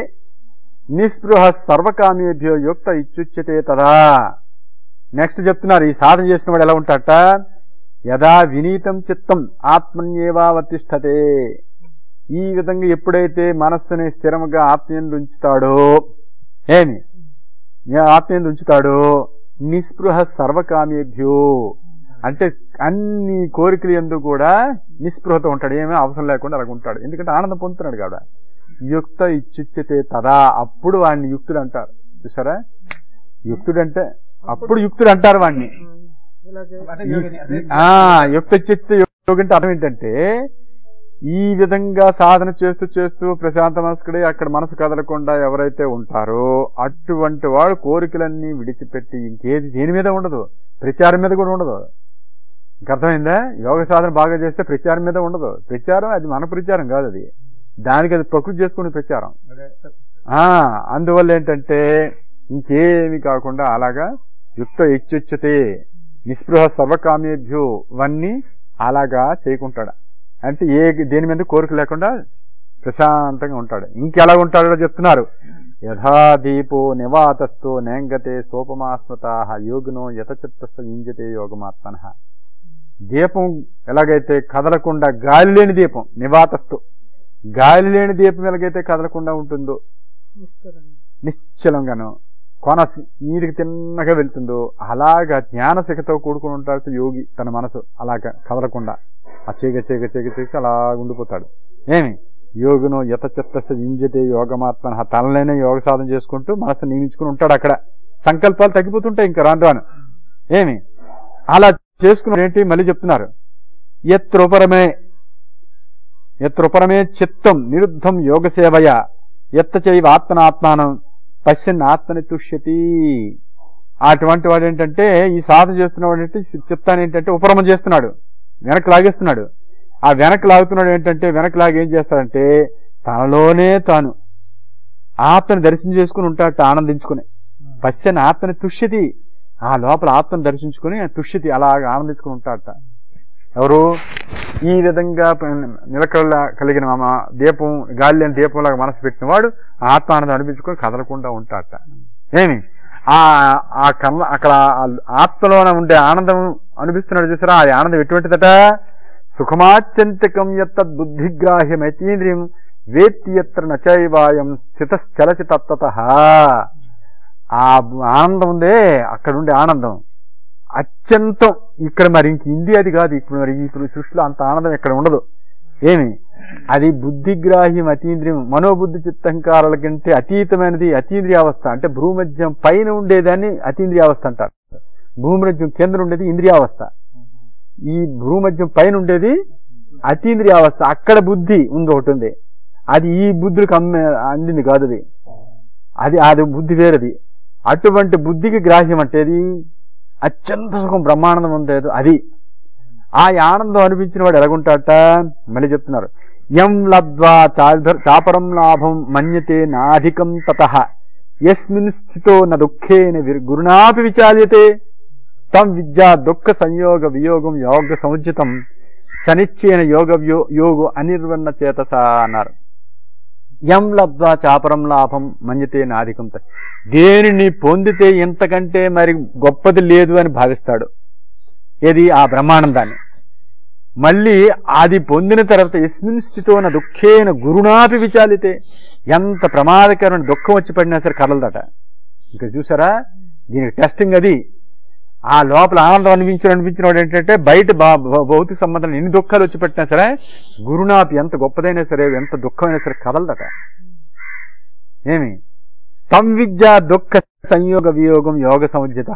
నిస్పృహ సర్వకామేభ్యో యుక్త ఇచ్చుచ్యతే తదా నెక్స్ట్ చెప్తున్నారు ఈ సాధన చేసిన వాడు ఎలా ఉంటాడట యదా వినీతం చిత్తం ఆత్మన్యేవా వర్తిష్టతే ఈ విధంగా ఎప్పుడైతే మనస్సుని స్థిరముగా ఆత్మీయంలో ఉంచుతాడో ఏమి ఆత్మీయంలో ఉంచుతాడో నిస్పృహ సర్వకామేభ్యో అంటే అన్ని కోరికలు ఎందు కూడా నిస్పృహతో ఉంటాడు ఏమీ అవసరం లేకుండా అలాగ ఉంటాడు ఎందుకంటే ఆనందం పొందుతున్నాడు కాబట్టి యుక్త ఇచ్చుచ్యతే తదా అప్పుడు వాడిని యుక్తుడు అంటారు చూసారా యుక్తుడంటే అప్పుడు యుక్తుడు అంటారు వాడిని ఇలా చేసి అదే యోగిని, అదే ఆ యుక్త చిత్త యోగి అంటే అర్థం ఏంటంటే ఈ విధంగా సాధన చేస్తూ చేస్తూ ప్రశాంత మనస్కుడే అక్కడ మనసు కదలకుండా ఎవరైతే ఉంటారో అటువంటి వాడు కోరికలన్నీ విడిచిపెట్టి ఇంకేది దేని మీద ఉండదు ప్రచారం మీద కూడా ఉండదు ఇంక అర్థమైందా యోగ సాధన బాగా చేస్తే ప్రచారం మీద ఉండదు ప్రచారం అది మన ప్రచారం కాదు అది దానికి అది ప్రకృతి చేసుకునే ప్రచారం అదే ఆ అందువల్ల ఏంటంటే ఇంకేమి కాకుండా అలాగా యుక్త ఇచ్చుచ్యతే నిస్పృహ సర్వకామేభ్యో ఇవన్నీ అలాగా చేయకుంటాడు అంటే ఏ దేని మీద కోరిక లేకుండా ప్రశాంతంగా ఉంటాడు ఇంకెలా ఉంటాడో చెప్తున్నారు యథా దీపో నివాతస్థో నేంగతే సోపమాస్మతా యోగినో యథచిత్త యుంజతే యోగమాత్మన దీపం ఎలాగైతే కదలకుండా గాలి లేని దీపం నివాతస్థు గాలి లేని దీపం ఎలాగైతే కదలకుండా ఉంటుందో నిశ్చలంగా. నిశ్చలంగాను కొన నీటికి తిన్నగా వెళ్తుందో అలాగా జ్ఞానశిఖతో కూడుకుని ఉంటాడు యోగి తన మనసు అలాగా కదలకుండా ఆ చీగ చీగ చీగ చీగ అలా ఉండిపోతాడు ఏమి యోగును యత చిత్తస యుంజతే యోగమాత్మ తనలోనే యోగ సాధన చేసుకుంటూ మనసు నియమించుకుని ఉంటాడు అక్కడ సంకల్పాలు తగ్గిపోతుంటాయి ఇంకా రాను రాను ఏమి అలా చేసుకున్న ఏంటి మళ్ళీ చెప్తున్నారు ఎత్రుపరమే ఎత్రుపరమే చిత్తం నిరుద్ధం యోగ సేవయ ఎత్త చేయవ ఆత్మనాత్మానం పశ్యన్ ఆత్మని తుష్యతి అటువంటి వాడు ఏంటంటే ఈ సాధన చేస్తున్నవాడు ఏంటంటే చిత్తాన్ని ఏంటంటే ఉపరమం చేస్తున్నాడు వెనక్కి లాగేస్తున్నాడు ఆ వెనక్కి లాగుతున్నాడు ఏంటంటే వెనక్కి లాగి ఏం చేస్తాడంటే తనలోనే తాను ఆత్మని దర్శనం చేసుకుని ఉంటాడట ఆనందించుకుని పశ్యన్ ఆత్మని తుష్యతి ఆ లోపల ఆత్మను దర్శించుకుని తుష్యతి అలాగ ఆనందించుకుని ఉంటాడట ఎవరు ఈ విధంగా నిలకడ కలిగిన మామ దీపం గాలి లేని దీపంలాగా మనసు పెట్టిన వాడు ఆత్మానందం అనిపించుకొని కదలకుండా ఉంటాడట ఏమి ఆ ఆ కర్మ అక్కడ ఆ ఆత్మలోన ఉండే ఆనందం అనిపిస్తున్నాడు చూసారా ఆ ఆనందం ఎటువంటిదట సుఖమాత్యంతికం యత్త బుద్ధిగ్రాహ్యమైతీంద్రియం వేత్తి ఎత్ర నచైవాయం స్థితశ్చలచి తత్వత ఆ ఆనందం ఉందే అక్కడ ఉండే ఆనందం అత్యంతం ఇక్కడ మరి ఇంక ఇంది అది కాదు ఇప్పుడు మరి ఇప్పుడు సృష్టిలో అంత ఆనందం ఇక్కడ ఉండదు ఏమి అది బుద్ధిగ్రాహ్యం అతీంద్రియం మనోబుద్ధి చిత్తంకారాల కంటే అతీతమైనది అతీంద్రియావస్థ అంటే భూమధ్యం పైన ఉండేదాన్ని అతీంద్రియావస్థ అంటారు భూమధ్యం కేంద్రం ఉండేది ఇంద్రియావస్థ ఈ భూమధ్యం పైన ఉండేది అతీంద్రియావస్థ అక్కడ బుద్ధి ఉంది ఒకటి ఉంది అది ఈ బుద్ధులకు అమ్మే అందింది కాదు అది అది అది బుద్ధి వేరేది అటువంటి బుద్ధికి గ్రాహ్యం అంటే అది అత్యంత సుఖం బ్రహ్మానందం ఉండేది అది ఆ ఆనందం అనిపించిన వాడు ఎలాగుంటాడట మళ్ళీ చెప్తున్నారు యం లబ్ధ్వా చాధ- చాపరం లాభం మన్యతే నాధికం తత యస్మిన్ స్థితో న దుఃఖేన విర్- గురుణాపి విచాల్యతే తం విద్యా దుఃఖ సంయోగ వియోగం యోగ సముచితం సనిశ్చయన యోగ వ్యో- యోగో అనిర్వన్న చేతస అన్నారు యం లబ్ధ్వా చాపరం లాభం మన్యతే నాధికం తత్ దేనిని పొందితే ఇంతకంటే మరి గొప్పది లేదు అని భావిస్తాడు ఏది ఆ బ్రహ్మానందాన్ని మళ్ళీ అది పొందిన తర్వాత ఎస్మిన్ స్థితోన దుఃఖేన గురునాపి విచాలితే ఎంత ప్రమాదకరమైన దుఃఖం వచ్చి పడినా సరే కదలదట ఇంకా చూసారా దీనికి టెస్టింగ్ అది ఆ లోపల ఆనందం అనిపించిన అనిపించిన వాడు ఏంటంటే బయట బా- భౌ- భౌతిక సంబంధం ఎన్ని దుఃఖాలు వచ్చి పెట్టినా సరే గురునాపి ఎంత గొప్పదైనా సరే ఎంత దుఃఖమైనా సరే కదలదట ఏమి తం విద్య దుఃఖ సంయోగ వియోగం యోగ సముజ్జిత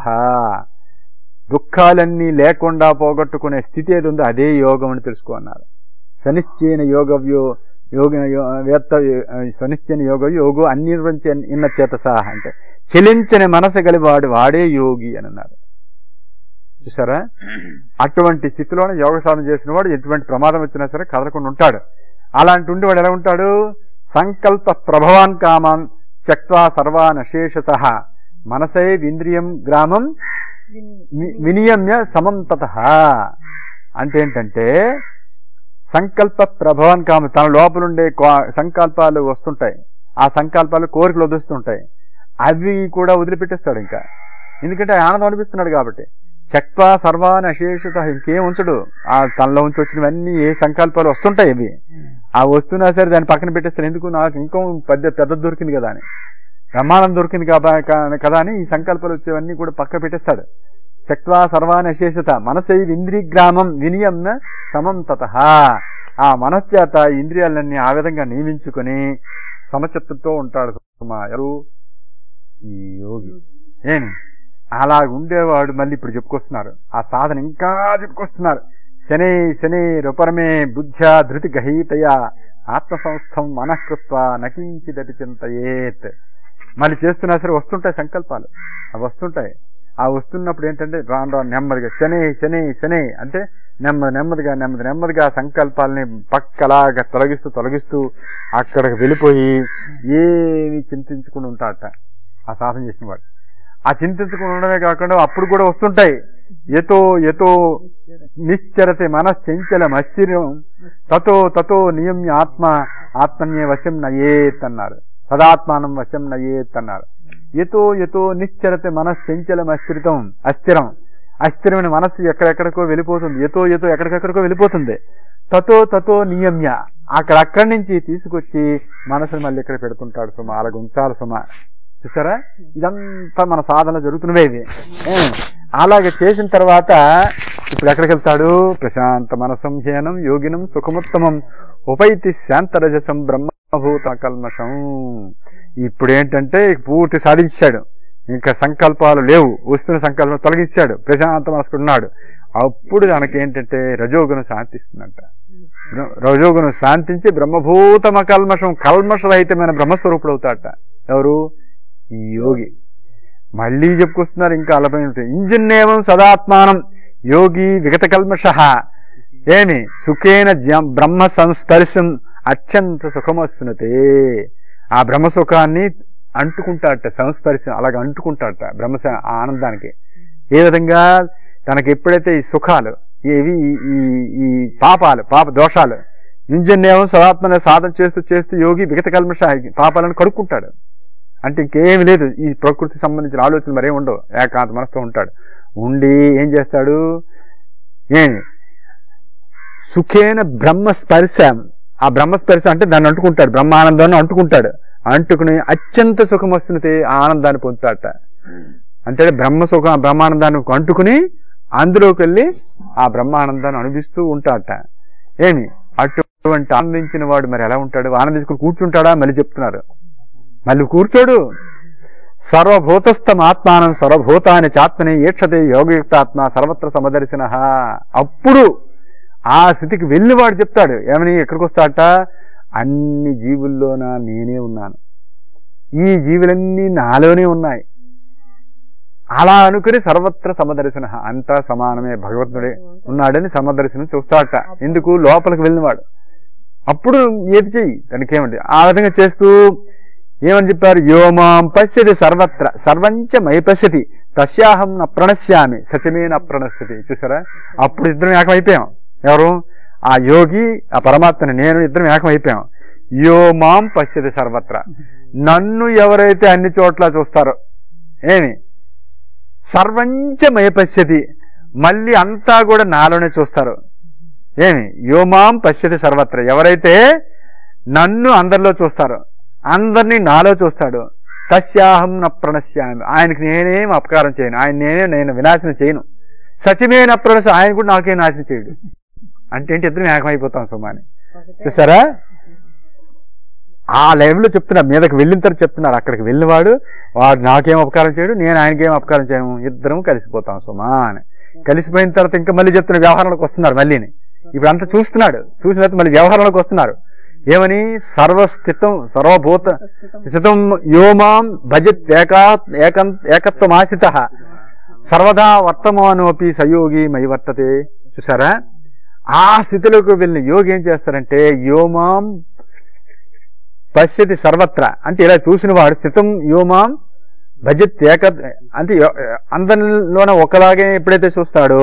దుఃఖాలన్నీ లేకుండా పోగొట్టుకునే స్థితి ఏది ఉందో అదే యోగం అని తెలుసుకో అన్నారు సనిశ్చయన యోగవ్యో యోగ యో- వేత్త సనిశ్చయన యోగ యోగో అన్నిర్వంచ ఇన్న చేత సహా అంటే చెలించని మనసు గలివాడు వాడే యోగి అని అన్నారు చూసారా అటువంటి స్థితిలోనే యోగ సాధన చేసిన వాడు ఎటువంటి ప్రమాదం వచ్చినా సరే కదలకుండా ఉంటాడు అలాంటి ఉండి వాడు ఎలా ఉంటాడు సంకల్ప ప్రభవాన్ కామాన్ శక్వా సర్వాన్ అశేషత మనసే ఇంద్రియం గ్రామం వి- వినియమ్య సమం తత అంటే ఏంటంటే సంకల్ప ప్రభావం కామ తన లోపలుండే క్వా- సంకల్పాలు వస్తుంటాయి ఆ సంకల్పాలు కోరికలు వదులుస్తుంటాయి అవి కూడా వదిలిపెట్టేస్తాడు ఇంకా ఎందుకంటే ఆనందం అనిపిస్తున్నాడు కాబట్టి చక్వా సర్వాన్ అశేషత ఇంకేం ఉంచడు ఆ తనలో ఉంచి వచ్చినవన్నీ ఏ సంకల్పాలు వస్తుంటాయి ఇవి ఆ వస్తున్నా సరే దాన్ని పక్కన పెట్టేస్తాడు ఎందుకు నాకు ఇంకో పెద్ద పెద్ద దొరికింది కదా అని బ్రహ్మాండం దొరికింది కాబా కా- కదా అని ఈ సంకల్పాలు వచ్చేవన్నీ కూడా పక్క పెట్టేస్తాడు చక్వా సర్వాన్ అశేషత మనసై ఇంద్రి గ్రామం వినియమ్న సమం తత ఆ మనశ్చేత ఇంద్రియాలన్నీ ఆ విధంగా నియమించుకొని సమచిత్తుతో ఉంటాడు సుమా ఎవరు ఈ యోగి ఏమి అలా ఉండేవాడు మళ్ళీ ఇప్పుడు చెప్పుకొస్తున్నారు ఆ సాధన ఇంకా చెప్పుకొస్తున్నారు శని శని రుపరమే బుద్ధ్యా ధృతి గహీతయ ఆత్మ సంస్థం మనఃకృత్వ నకించిదటి చింతయేత్ మళ్ళీ చేస్తున్నా సరే వస్తుంటాయి సంకల్పాలు అవి వస్తుంటాయి ఆ వస్తున్నప్పుడు ఏంటంటే రాను రాను నెమ్మదిగా శని శని శని అంటే నెమ్మది నెమ్మదిగా నెమ్మది నెమ్మదిగా సంకల్పాలని పక్కలాగా తొలగిస్తూ తొలగిస్తూ అక్కడికి వెళ్ళిపోయి ఏమి చింతించుకుని ఉంటాడట ఆ సాధన చేసిన వాడు ఆ చింతించుకుని ఉండడమే కాకుండా అప్పుడు కూడా వస్తుంటాయి ఎతో ఎతో నిశ్చరతే మనశ్చంచలం అస్థిరం తతో తతో నియమ్య ఆత్మ ఆత్మన్య వశం నయేత్ అన్నారు సదాత్మానం వశం నయేత్ అన్నారు ఎతో ఎతో నిశ్చరతే మనశ్చంచలం అస్థిరితం అస్థిరం అస్థిరమైన మనస్సు ఎక్కడెక్కడికో వెళ్ళిపోతుంది ఎతో ఎతో ఎక్కడికెక్కడికో వెళ్ళిపోతుంది తతో తతో నియమ్య అక్కడక్కడి నుంచి తీసుకొచ్చి మనసుని మళ్ళీ ఇక్కడ పెడుతుంటాడు సుమ అలాగ ఉంచాలి సుమ చూసారా ఇదంతా మన సాధన జరుగుతున్నవే ఇవి ఏ, అలాగే చేసిన తర్వాత ఇప్పుడు ఎక్కడికి వెళ్తాడు ప్రశాంత మనసం హీనం యోగినం సుఖముత్తమం ఉపైతి శాంతరజసం బ్రహ్మభూత కల్మషం ఇప్పుడు ఏంటంటే పూర్తి సాధించాడు ఇంకా సంకల్పాలు లేవు వస్తున్న సంకల్పం తొలగించాడు ప్రశాంత మనసుకు ఉన్నాడు అప్పుడు దానికి ఏంటంటే రజోగుణం శాంతిస్తుందంట బ్ర- రజోగుణం శాంతించి బ్రహ్మభూతమ కల్మషం కల్మషరహితమైన బ్రహ్మస్వరూపుడు అవుతాడట ఎవరు ఈ యోగి మళ్ళీ చెప్పుకొస్తున్నారు ఇంకా అలపైన ఇంజన్నేవం సదాత్మానం యోగి విగత కల్మష ఏమి సుఖేన జ- బ్రహ్మ సంస్పర్శం అత్యంత సుఖమస్తునతే ఆ బ్రహ్మ సుఖాన్ని అంటుకుంటాడట సంస్పర్శం అలాగ అంటుకుంటాడట బ్రహ్మ స- ఆ ఆనందానికి ఏ విధంగా తనకి ఎప్పుడైతే ఈ సుఖాలు ఏవి ఈ- ఈ ఈ పాపాలు పాప దోషాలు ఇంజన్యేవం సదాత్మన సాధన చేస్తూ చేస్తూ యోగి విగత కల్మష పాపాలను కడుక్కుంటాడు అంటే ఇంకేమి లేదు ఈ ప్రకృతి సంబంధించిన ఆలోచనలు మరేం ఉండవు ఏకాంత మనసుతో ఉంటాడు ఉండి ఏం చేస్తాడు ఏమి సుఖేన బ్రహ్మ స్పర్శ ఆ బ్రహ్మ స్పర్శ అంటే దాన్ని అంటుకుంటాడు బ్రహ్మానందాన్ని అంటుకుంటాడు అంటుకుని అత్యంత సుఖం వస్తున్నది ఆ ఆనందాన్ని పొందుతాడట అంటే బ్రహ్మ సుఖం బ్రహ్మానందాన్ని అంటుకుని అందులోకి వెళ్ళి ఆ బ్రహ్మానందాన్ని అనుభవిస్తూ ఉంటాడట ఏమి అటువంటి ఆనందించిన వాడు మరి ఎలా ఉంటాడు ఆనందించుకుని కూర్చుంటాడా మళ్ళీ చెప్తున్నారు మళ్ళీ కూర్చోడు సర్వభూతస్థం ఆత్మానం సర్వభూతాన్ని చాత్మని ఏక్షతే యోగయుక్తాత్మ సర్వత్ర సమదర్శన అప్పుడు ఆ స్థితికి వెళ్ళి వాడు చెప్తాడు ఏమని ఎక్కడికి వస్తాడట అన్ని జీవుల్లోన నేనే ఉన్నాను ఈ జీవులన్నీ నాలోనే ఉన్నాయి అలా అనుకుని సర్వత్ర సమదర్శన అంతా సమానమే భగవంతుడే ఉన్నాడని సమదర్శనం చూస్తాడట ఎందుకు లోపలికి వెళ్ళినవాడు అప్పుడు ఏది చెయ్యి దానికి ఏమండి ఆ విధంగా చేస్తూ ఏమని చెప్పారు యోమాం పశ్యతి సర్వత్ర సర్వంచ మై పశ్యతి తస్యాహం న ప్రణశ్యామి సచమే న ప్రణశ్యతి చూసారా అప్పుడు ఇద్దరం ఏకమైపోయాం ఎవరు ఆ యోగి ఆ పరమాత్మని నేను ఇద్దరం ఏకమైపోయాం యోమాం పశ్యతి సర్వత్ర నన్ను ఎవరైతే అన్ని చోట్ల చూస్తారో ఏమి సర్వంచ మయ పశ్యతి మళ్ళీ అంతా కూడా నాలోనే చూస్తారు ఏమి యోమాం పశ్యతి సర్వత్ర ఎవరైతే నన్ను అందరిలో చూస్తారో అందరినీ నాలో చూస్తాడు తస్యాహం న ప్రణశ్యామి ఆయనకి నేనేం అపకారం చేయను ఆయన నేనే నేను వినాశనం చేయను సచిమే న ప్రణశ ఆయన కూడా నాకేం నాశనం చేయడు అంటే ఏంటి ఇద్దరు ఏకమైపోతాం సుమాని చూసారా ఆ లెవెల్లో చెప్తున్నారు మీదకి వెళ్ళిన తర్వాత చెప్తున్నారు అక్కడికి వెళ్ళినవాడు వాడు నాకేం అపకారం చేయడు నేను ఆయనకేం అపకారం చేయను ఇద్దరం కలిసిపోతాం సుమా అని కలిసిపోయిన తర్వాత ఇంకా మళ్ళీ చెప్తున్న వ్యవహారంలోకి వస్తున్నారు మళ్ళీని ఇప్పుడు అంతా చూస్తున్నాడు చూసిన తర్వాత మళ్ళీ వ్యవహారంలోకి వస్తున్నారు ఏమని సర్వస్థితం సర్వభూత స్థితం యోమాం భజత్ ఏకా ఏకం ఏకత్వమాసిత సర్వదా వర్తమానోపి సయోగి మై వర్తతే చూసారా ఆ స్థితిలోకి వెళ్ళిన యోగి ఏం చేస్తారంటే యోమాం పశ్యతి సర్వత్ర అంటే ఇలా చూసిన వాడు స్థితం యోమాం భజత్ ఏక అంటే యో- అందరిలోన ఒకలాగే ఎప్పుడైతే చూస్తాడో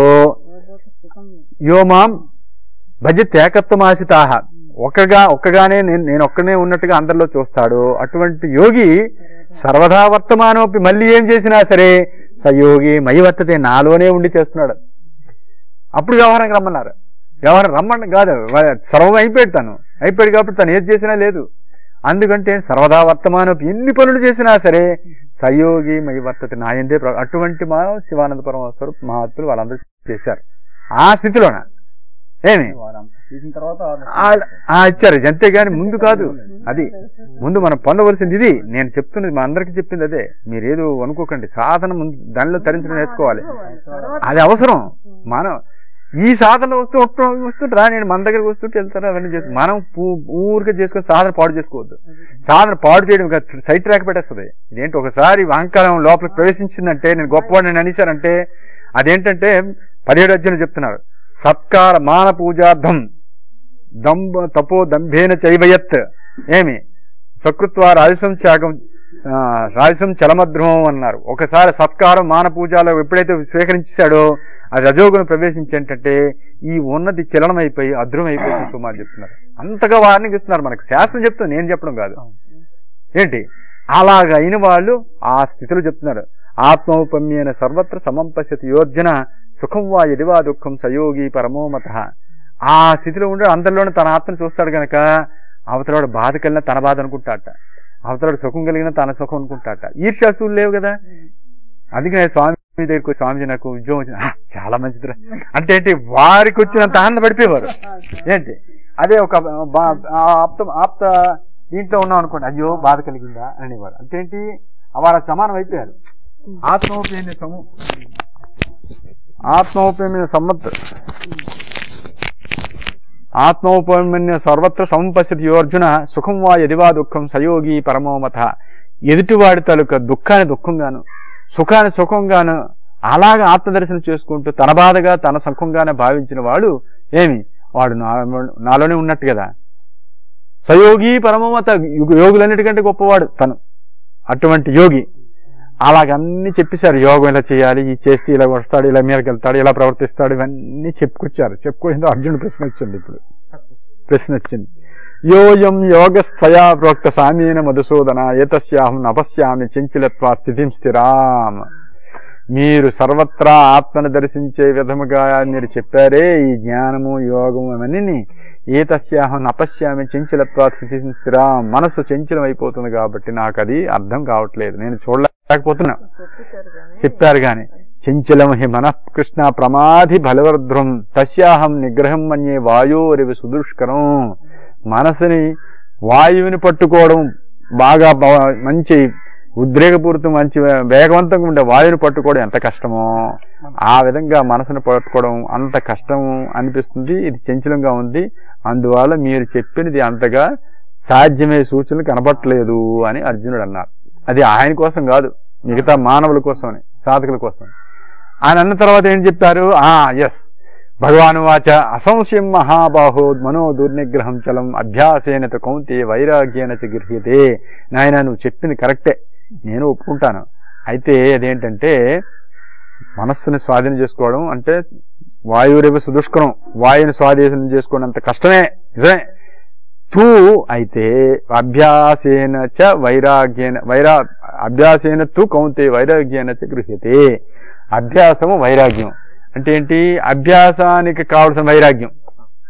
యోమాం భజత్ ఏకత్వమాసితాహ ఒక్కగా ఒక్కగానే నేను నేను ఒక్కనే ఉన్నట్టుగా అందరిలో చూస్తాడు అటువంటి యోగి సర్వదా వర్తమానోపి మళ్ళీ ఏం చేసినా సరే సయోగి మై వర్తతే నాలోనే ఉండి చేస్తున్నాడు అప్పుడు వ్యవహారం రమ్మన్నారు వ్యవహారం రమ్మని కాదు వా- సర్వం అయిపోయాడు తను అయిపోయాడు కాబట్టి తను ఏది చేసినా లేదు అందుకంటే సర్వదా వర్తమానోపి ఎన్ని పనులు చేసినా సరే సయోగి మై వర్తతే నాయందే ప్ర- అటువంటి మా శివానంద పరమేశ్వరు మహాత్ములు వాళ్ళందరూ చేశారు ఆ స్థితిలోన ఏమి తీసిన తర్వాత ఆ- ఆ ఇచ్చారు అంతేగాని ముందు కాదు అది ముందు మనం పొందవలసింది ఇది నేను చెప్తున్నది మా అందరికి చెప్పింది అదే మీరేదో అనుకోకండి సాధన ముందు దానిలో తరించడం నేర్చుకోవాలి అది అవసరం మనం ఈ సాధన వస్తూ వస్తూ- వస్తుంటారా నేను మన దగ్గరికి వస్తుంటే వెళ్తారా అవన్నీ చేస్తాం మనం పూ- ఊరికే చేసుకొని సాధన పాడు చేసుకోవద్దు సాధన పాడు చేయడం కాదు, సైట్ ర్యాక్ పెట్టేస్తుంది ఇదేంటి ఒకసారి అహంకారం లోపలికి ప్రవేశించిందంటే నేను గొప్పవాడిని అనేసారంటే అదేంటంటే పదిహేడు అధ్యాయులు చెప్తున్నారు సత్కార మాన పూజార్థం దంభ తపో దంభేన చైవయత్ ఏమి సకృత్వ రాజసం త్యాగం ఆ, రాజసం చలమద్రోహం అన్నారు ఒకసారి సత్కారం మాన పూజలో ఎప్పుడైతే స్వీకరించాడో అది రజోగును ప్రవేశించి ఏంటంటే ఈ ఉన్నది చలనం అయిపోయి అద్రం అయిపోతుంది సుమారు చెప్తున్నారు అంతగా వార్నింగ్ ఇస్తున్నారు మనకి శాస్త్రం చెప్తుంది నేను చెప్పడం కాదు ఏంటి అలాగ అయిన వాళ్ళు ఆ స్థితిలో చెప్తున్నారు ఆత్మౌపమ్యేన సర్వత్ర సమం పశ్యతి యోర్జన సుఖం వా ఎదివా దుఃఖం సయోగి పరమోమత ఆ స్థితిలో ఉండి అందరిలోనే తన ఆత్మను చూస్తాడు గనక అవతలవాడు బాధ కలిగిన తన బాధ అనుకుంటాట అవతలవాడు సుఖం కలిగిన తన సుఖం అనుకుంటాట ఈర్ష్యాసులు లేవు కదా అందుకనే స్వామి దగ్గరికి వచ్చి, స్వామిజీ నాకు ఉద్యోగం వచ్చింది "ఆ, చాలా మంచిదిరా అంటే ఏంటి వారికి వచ్చినంత ఆనంద పడిపోయేవారు ఏంటి అదే ఒక బా- ఆ ఆప్త ఆప్త దీంట్లో ఉన్నాం అనుకోండి అయ్యో బాధ కలిగిందా అనేవారు అంటే ఏంటి వాళ్ళ సమానం అయిపోయారు ఆత్మోపేమి సము ఆత్మోపేమి సమ్మత్ ఆత్మోపమ్య సర్వత్ర సంపశ్యతి యోర్జున సుఖం వా ఎదివా దుఃఖం సయోగి పరమోమత ఎదుటివాడి తాలూకా దుఃఖాన్ని దుఃఖంగాను సుఖాన్ని సుఖంగాను అలాగా ఆత్మదర్శనం చేసుకుంటూ తన బాధగా తన సుఖంగానే భావించిన వాడు ఏమి వాడు నా- నాలోనే ఉన్నట్టు కదా సయోగి పరమమత యుగ- యోగులన్నిటికంటే గొప్పవాడు తను అటువంటి యోగి అలాగన్నీ చెప్పేశారు యోగం ఇలా చేయాలి ఇది చేస్తే ఇలా వస్తాడు ఇలా మీదకి వెళ్తాడు ఇలా ప్రవర్తిస్తాడు ఇవన్నీ చెప్పుకొచ్చారు చెప్పుకోయిందో అర్జునుడు ప్రశ్న వచ్చింది ఇప్పుడు ప్రశ్న వచ్చింది యోయం యోగస్థయా ప్రోక్త సామీన మధుసూదన ఏతస్యాహం నపశ్యామి చంచలత్వా స్థితిం స్థిరాం మీరు సర్వత్రా ఆత్మను దర్శించే విధముగా మీరు చెప్పారే ఈ జ్ఞానము యోగము అవన్నీ ఏతస్యాహం నపశ్యామి చంచలత్వా స్థితిం స్థిరాం మనసు చంచలం అయిపోతుంది కాబట్టి నాకు అది అర్థం కావట్లేదు నేను చూడలేకపోతున్నా చెప్పారు గాని చంచలం హి మన కృష్ణ ప్రమాధి బలవర్ధ్రం తస్యాహం నిగ్రహం మన్యే వాయోరివి సుదుష్కరం మనసుని వాయువుని పట్టుకోవడం బాగా బ- మంచి ఉద్రేకపూరితం మంచి వేగవంతంగా ఉండే వాయువుని పట్టుకోవడం ఎంత కష్టమో ఆ విధంగా మనసును పట్టుకోవడం అంత కష్టం అనిపిస్తుంది ఇది చంచలంగా ఉంది అందువల్ల మీరు చెప్పినది అంతగా సాధ్యమే సూచనలు కనబట్టలేదు అని అర్జునుడు అన్నారు అది ఆయన కోసం కాదు మిగతా మానవుల కోసమని సాధకుల కోసం ఆయన అన్న తర్వాత ఏం చెప్పారు ఆ ఎస్ భగవాన్ వాచ అసంశయం మహాబాహో మనో దుర్నిగ్రహం చలం అభ్యాసేన తు కౌంతే వైరాగ్యేన చ గృహ్యతే నాయన నువ్వు చెప్పింది కరెక్టే నేను ఒప్పుకుంటాను అయితే అదేంటంటే మనస్సుని స్వాధీనం చేసుకోవడం అంటే వాయురేవ సుదుష్కరం వాయుని స్వాధీనం చేసుకోవడం అంత కష్టమే నిజమే తూ అయితే అభ్యాసేన చ వైరాగ్యేన వైరా అభ్యాసేన తు కౌంతే వైరాగ్యేన చ గృహ్యతే అభ్యాసము వైరాగ్యం అంటే ఏంటి అభ్యాసానికి కావలసిన వైరాగ్యం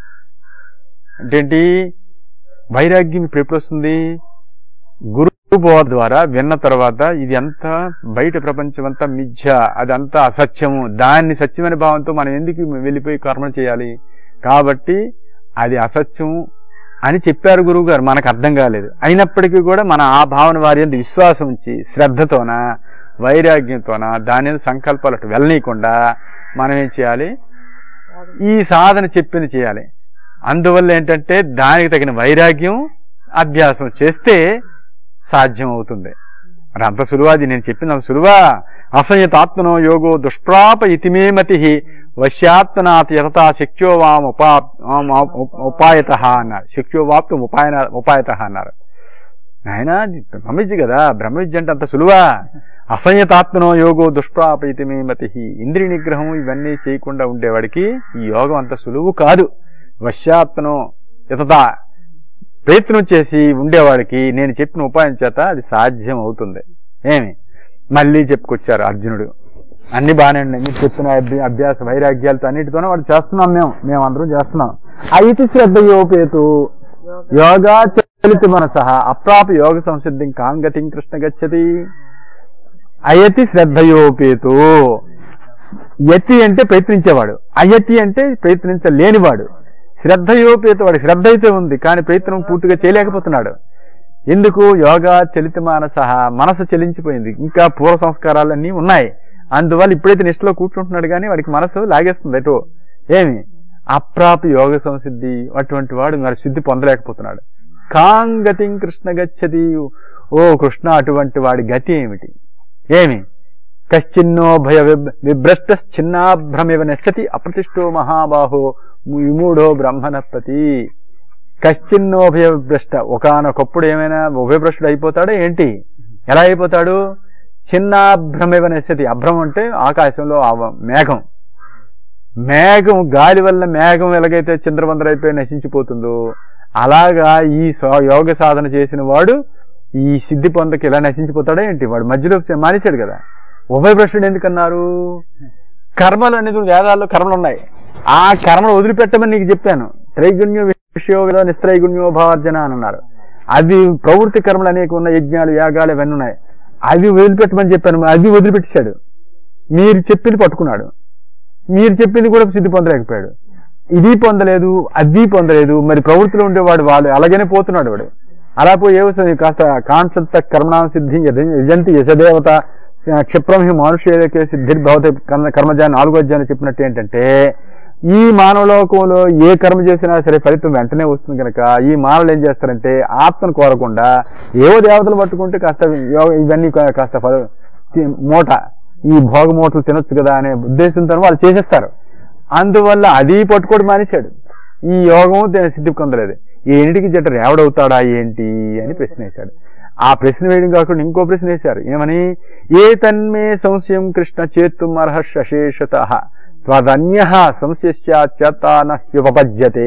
అంటే ఏంటి వైరాగ్యం ఇప్పుడు ఎప్పుడు వస్తుంది గురు బోధ ద్వారా విన్న తర్వాత ఇది అంతా బయట ప్రపంచం అంతా మిథ్య అదంతా అసత్యము దాన్ని సత్యమైన భావంతో మనం ఎందుకు వెళ్ళిపోయి కర్మ చేయాలి కాబట్టి అది అసత్యం అని చెప్పారు గురువు గారు మనకు అర్థం కాలేదు అయినప్పటికీ కూడా మన ఆ భావన వారి యందు విశ్వాసం ఉంచి శ్రద్ధతోన వైరాగ్యంతోన దాని మీద సంకల్పాలు అటు వెళ్ళనీయకుండా మనం ఏం చేయాలి ఈ సాధన చెప్పింది చేయాలి అందువల్ల ఏంటంటే దానికి తగిన వైరాగ్యం అభ్యాసం చేస్తే సాధ్యం అవుతుంది మరి అంత సులువా అది నేను చెప్పింది అంత సులువా అసంయతాత్మనో యోగో దుష్ప్రాప ఇతిమే మతి వశ్యాత్మనాథ్ యథతా శక్యో వాం ఉపా ఉపాయత అన్నారు శక్యో వాప్తం ఉపాయన ఉపాయత అన్నారు ఆయన బ్రహ్మవిద్య కదా బ్రహ్మవిద్య అంటే అంత సులువా అసంయతాత్మనో యోగో దుష్ప్రాపయితమే మతి ఇంద్రియ నిగ్రహం ఇవన్నీ చేయకుండా ఉండేవాడికి ఈ యోగం అంత సులువు కాదు వశ్యాత్మనో యథతా ప్రయత్నం చేసి ఉండేవాడికి నేను చెప్పిన ఉపాయం చేత అది సాధ్యం అవుతుంది ఏమి మళ్ళీ చెప్పుకొచ్చారు అర్జునుడు అన్ని బాగానే ఉన్నాయి మీరు చెప్పిన అభ్య- అభ్యాస వైరాగ్యాలతో అన్నిటితోనే వాడు చేస్తున్నాం మేము మేము అందరం చేస్తున్నాం అయితే శ్రద్ధయోపేతు యోగా చలిత మనస అప్రాప యోగ సంసిద్ధిం కాంగతిం కృష్ణ గచ్చతి అయతి శ్రద్ధయోపేతు యతి అంటే ప్రయత్నించేవాడు అయతి అంటే ప్రయత్నించలేనివాడు శ్రద్ధయోపేత వాడి శ్రద్ధ అయితే ఉంది కానీ ప్రయత్నం పూర్తిగా చేయలేకపోతున్నాడు ఎందుకు యోగా చలిత మానస మనసు చలించిపోయింది ఇంకా పూర్వ సంస్కారాలన్నీ ఉన్నాయి అందువల్ల ఇప్పుడైతే నిష్ఠలో కూర్చుంటున్నాడు కానీ వాడికి మనసు లాగేస్తుంది ఎటో ఏమి అప్రాప యోగ సంసిద్ధి అటువంటి వాడు మరి సిద్ధి పొందలేకపోతున్నాడు కాంగతిం కృష్ణ గచ్చతి ఓ కృష్ణ అటువంటి వాడి గతి ఏమిటి ఏమి కశ్చిన్నో భయ విబ్- విభ్రష్టశ్చిన్నాభ్రమివ నశ్యతి అప్రతిష్టో మహాబాహో విమూఢో బ్రహ్మణపతి కశ్చిన్నోభయ విభ్రష్ట ఒకనొకప్పుడు ఏమైనా ఉభయభ్రష్టుడు అయిపోతాడా ఏంటి ఎలా అయిపోతాడు చిన్నాభ్రమివ నశ్యతి అభ్రమం అంటే ఆకాశంలో ఆవ- మేఘం మేఘం గాలి వల్ల మేఘం ఎలాగైతే చింద్రబందరైపోయి నశించిపోతుందో అలాగా ఈ స్వ- యోగ సాధన చేసిన వాడు ఈ సిద్ధి పొందకి ఎలా నశించిపోతాడో ఏంటి వాడు మధ్యలో మానేశాడు కదా ఉభయ భ్రష్టుడు ఎందుకన్నారు కర్మలు అనేది వేదాల్లో కర్మలు ఉన్నాయి ఆ కర్మలు వదిలిపెట్టమని నీకు చెప్పాను త్రైగుణ్య విషయోగలో నిస్త్రైగుణ్యో భావార్జన అని అన్నారు అది ప్రవృత్తి కర్మలు అనేక ఉన్న యజ్ఞాలు యాగాలు ఇవన్నీ ఉన్నాయి అవి వదిలిపెట్టమని చెప్పాను అవి వదిలిపెట్టాడు మీరు చెప్పింది పట్టుకున్నాడు మీరు చెప్పింది కూడా సిద్ధి పొందలేకపోయాడు ఇది పొందలేదు అది పొందలేదు మరి ప్రవృత్తిలో ఉండేవాడు వాళ్ళు అలాగనే పోతున్నాడు వాడు అలా పోయి ఏమవుతుంది కాస్త కాంసంత కర్మణాం సిద్ధి యజంతి యశదేవత క్షిప్రం హి మానుష్యకే సిద్ధిర్భవతి కర్మ కర్మజాన్ని నాలుగో అధ్యాయం చెప్పినట్టు ఏంటంటే ఈ మానవలోకంలో ఏ కర్మ చేసినా సరే ఫలితం వెంటనే వస్తుంది కనుక ఈ మానవులు ఏం చేస్తారంటే ఆత్మను కోరకుండా ఏవో దేవతలు పట్టుకుంటే కాస్త యో- ఇవన్నీ కా- కాస్త ఫల- తి- మూట ఈ భోగ మూటలు తినొచ్చు కదా అనే ఉద్దేశంతో వాళ్ళు చేసేస్తారు అందువల్ల అది పట్టుకోవడం మానేశాడు ఈ యోగం తే- సిద్ధి పొందలేదు ఈ ఎన్నిటికి జట్ట రేవడవుతాడా ఏంటి అని ప్రశ్న వేశాడు ఆ ప్రశ్న వేయడం కాకుండా ఇంకో ప్రశ్న వేశారు ఏమని ఏ తన్మే సంశయం కృష్ణ చేతుం అర్హ అశేషత త్వదన్య సంశయశ్చాత్యతానహ్యుపపద్యతే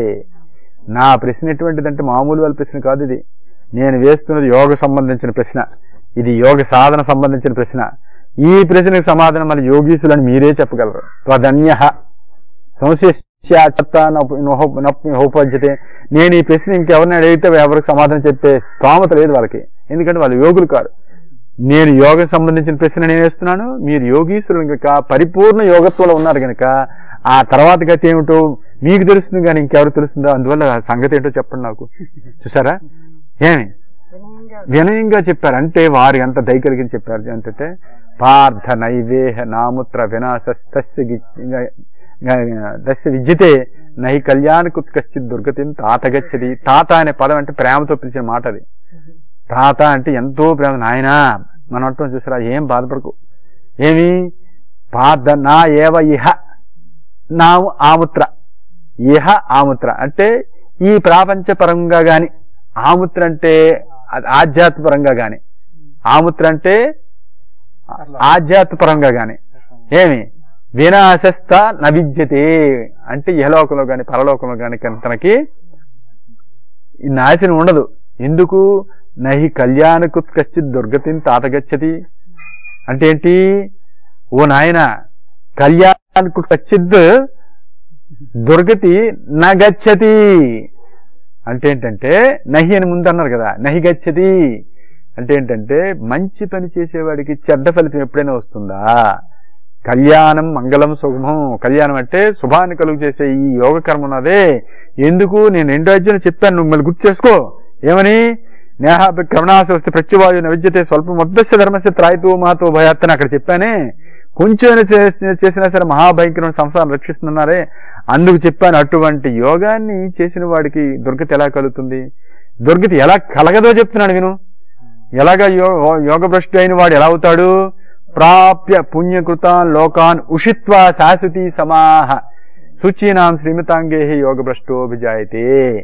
నా ప్రశ్న ఎటువంటిదంటే మామూలు వాళ్ళ ప్రశ్న కాదు ఇది నేను వేస్తున్నది యోగ సంబంధించిన ప్రశ్న ఇది యోగ సాధన సంబంధించిన ప్రశ్న ఈ ప్రశ్నకు సమాధానం మన యోగీసులని మీరే చెప్పగలరు త్వదన్య సంశయశ్చాత్యతే నేను ఈ ప్రశ్న ఇంకెవరిని అడిగితే ఎవరికి సమాధానం చెప్పే స్తోమత లేదు వాళ్ళకి ఎందుకంటే వాళ్ళు యోగులు కారు నేను యోగం సంబంధించిన ప్రశ్న నేను వేస్తున్నాను మీరు యోగీశ్వరులు కనుక పరిపూర్ణ యోగత్వంలో ఉన్నారు కనుక ఆ తర్వాత గతి ఏమిటో మీకు తెలుస్తుంది కానీ ఇంకెవరు తెలుస్తుందో అందువల్ల ఆ సంగతి ఏంటో చెప్పండి నాకు చూసారా ఏమి వినయంగా వినయంగా చెప్పారు అంటే వారు ఎంత దయ కలిగించి చెప్పారు ఏంటంటే పార్థ నైవేహ నాముత్ర వినాశ దస్య విద్యతే నహి కళ్యాణకు కశ్చిత్ దుర్గతిని తాత గచ్చది తాత అనే పదం అంటే ప్రేమతో పిలిచిన మాట అది తాత అంటే ఎంతో ప్రేమ నాయనా మనం అంటాం చూసారా ఏం బాధపడకు ఏమి పార్థ నా ఏవ ఇహ నా ఆముత్ర ఇహ ఆముత్ర అంటే ఈ ప్రాపంచ పరంగా గాని ఆముత్ర అంటే అది ఆధ్యాత్మ పరంగా గాని ఆముత్ర అంటే ఆధ్యాత్మ పరంగా గాని ఏమి వినాశస్థ నవిద్యతే అంటే ఇహలోకంలో గాని పరలోకంలో గాని కనుక తనకి ఈ నాశనం ఉండదు ఎందుకు నహి కళ్యాణకు కశ్చిత్ దుర్గతిని తాతగచ్చతి అంటే ఏంటి ఓ నాయన కళ్యాణకు కచ్చిత్ దుర్గతి నగచ్చతి అంటే ఏంటంటే నహి అని ముందు అన్నారు కదా నహి గచ్చది అంటే ఏంటంటే మంచి పని చేసేవాడికి చెడ్డ ఫలితం ఎప్పుడైనా వస్తుందా కళ్యాణం మంగళం శుభం కళ్యాణం అంటే శుభాన్ని కలుగు చేసే ఈ యోగ కర్మ ఉన్నదే ఎందుకు నేను రెండు అధ్యయనం చెప్పాను నువ్వు మళ్ళీ గుర్తు చేసుకో ఏమని నేహాపి కరుణాశ వస్తే ప్రత్యవాయు నవిద్యతే స్వల్ప ముద్దస్య ధర్మస్య త్రాయితూ మాతో భయాత్తని అక్కడ చెప్పానే కొంచెం చేసినా సరే మహాభయంకరమైన సంసారం రక్షిస్తున్నారే అందుకు చెప్పాను అటువంటి యోగాన్ని చేసిన వాడికి దుర్గతి ఎలా కలుగుతుంది దుర్గతి ఎలా కలగదో చెప్తున్నాను విను ఎలాగా యో- యోగ భ్రష్టు అయిన వాడు ఎలా అవుతాడు ప్రాప్య పుణ్యకృతాన్ లోకాన్ ఉషిత్వా శాశ్వతి సమాహ శుచీనాం శ్రీమతాంగే యోగ భ్రష్టోభిజాయతే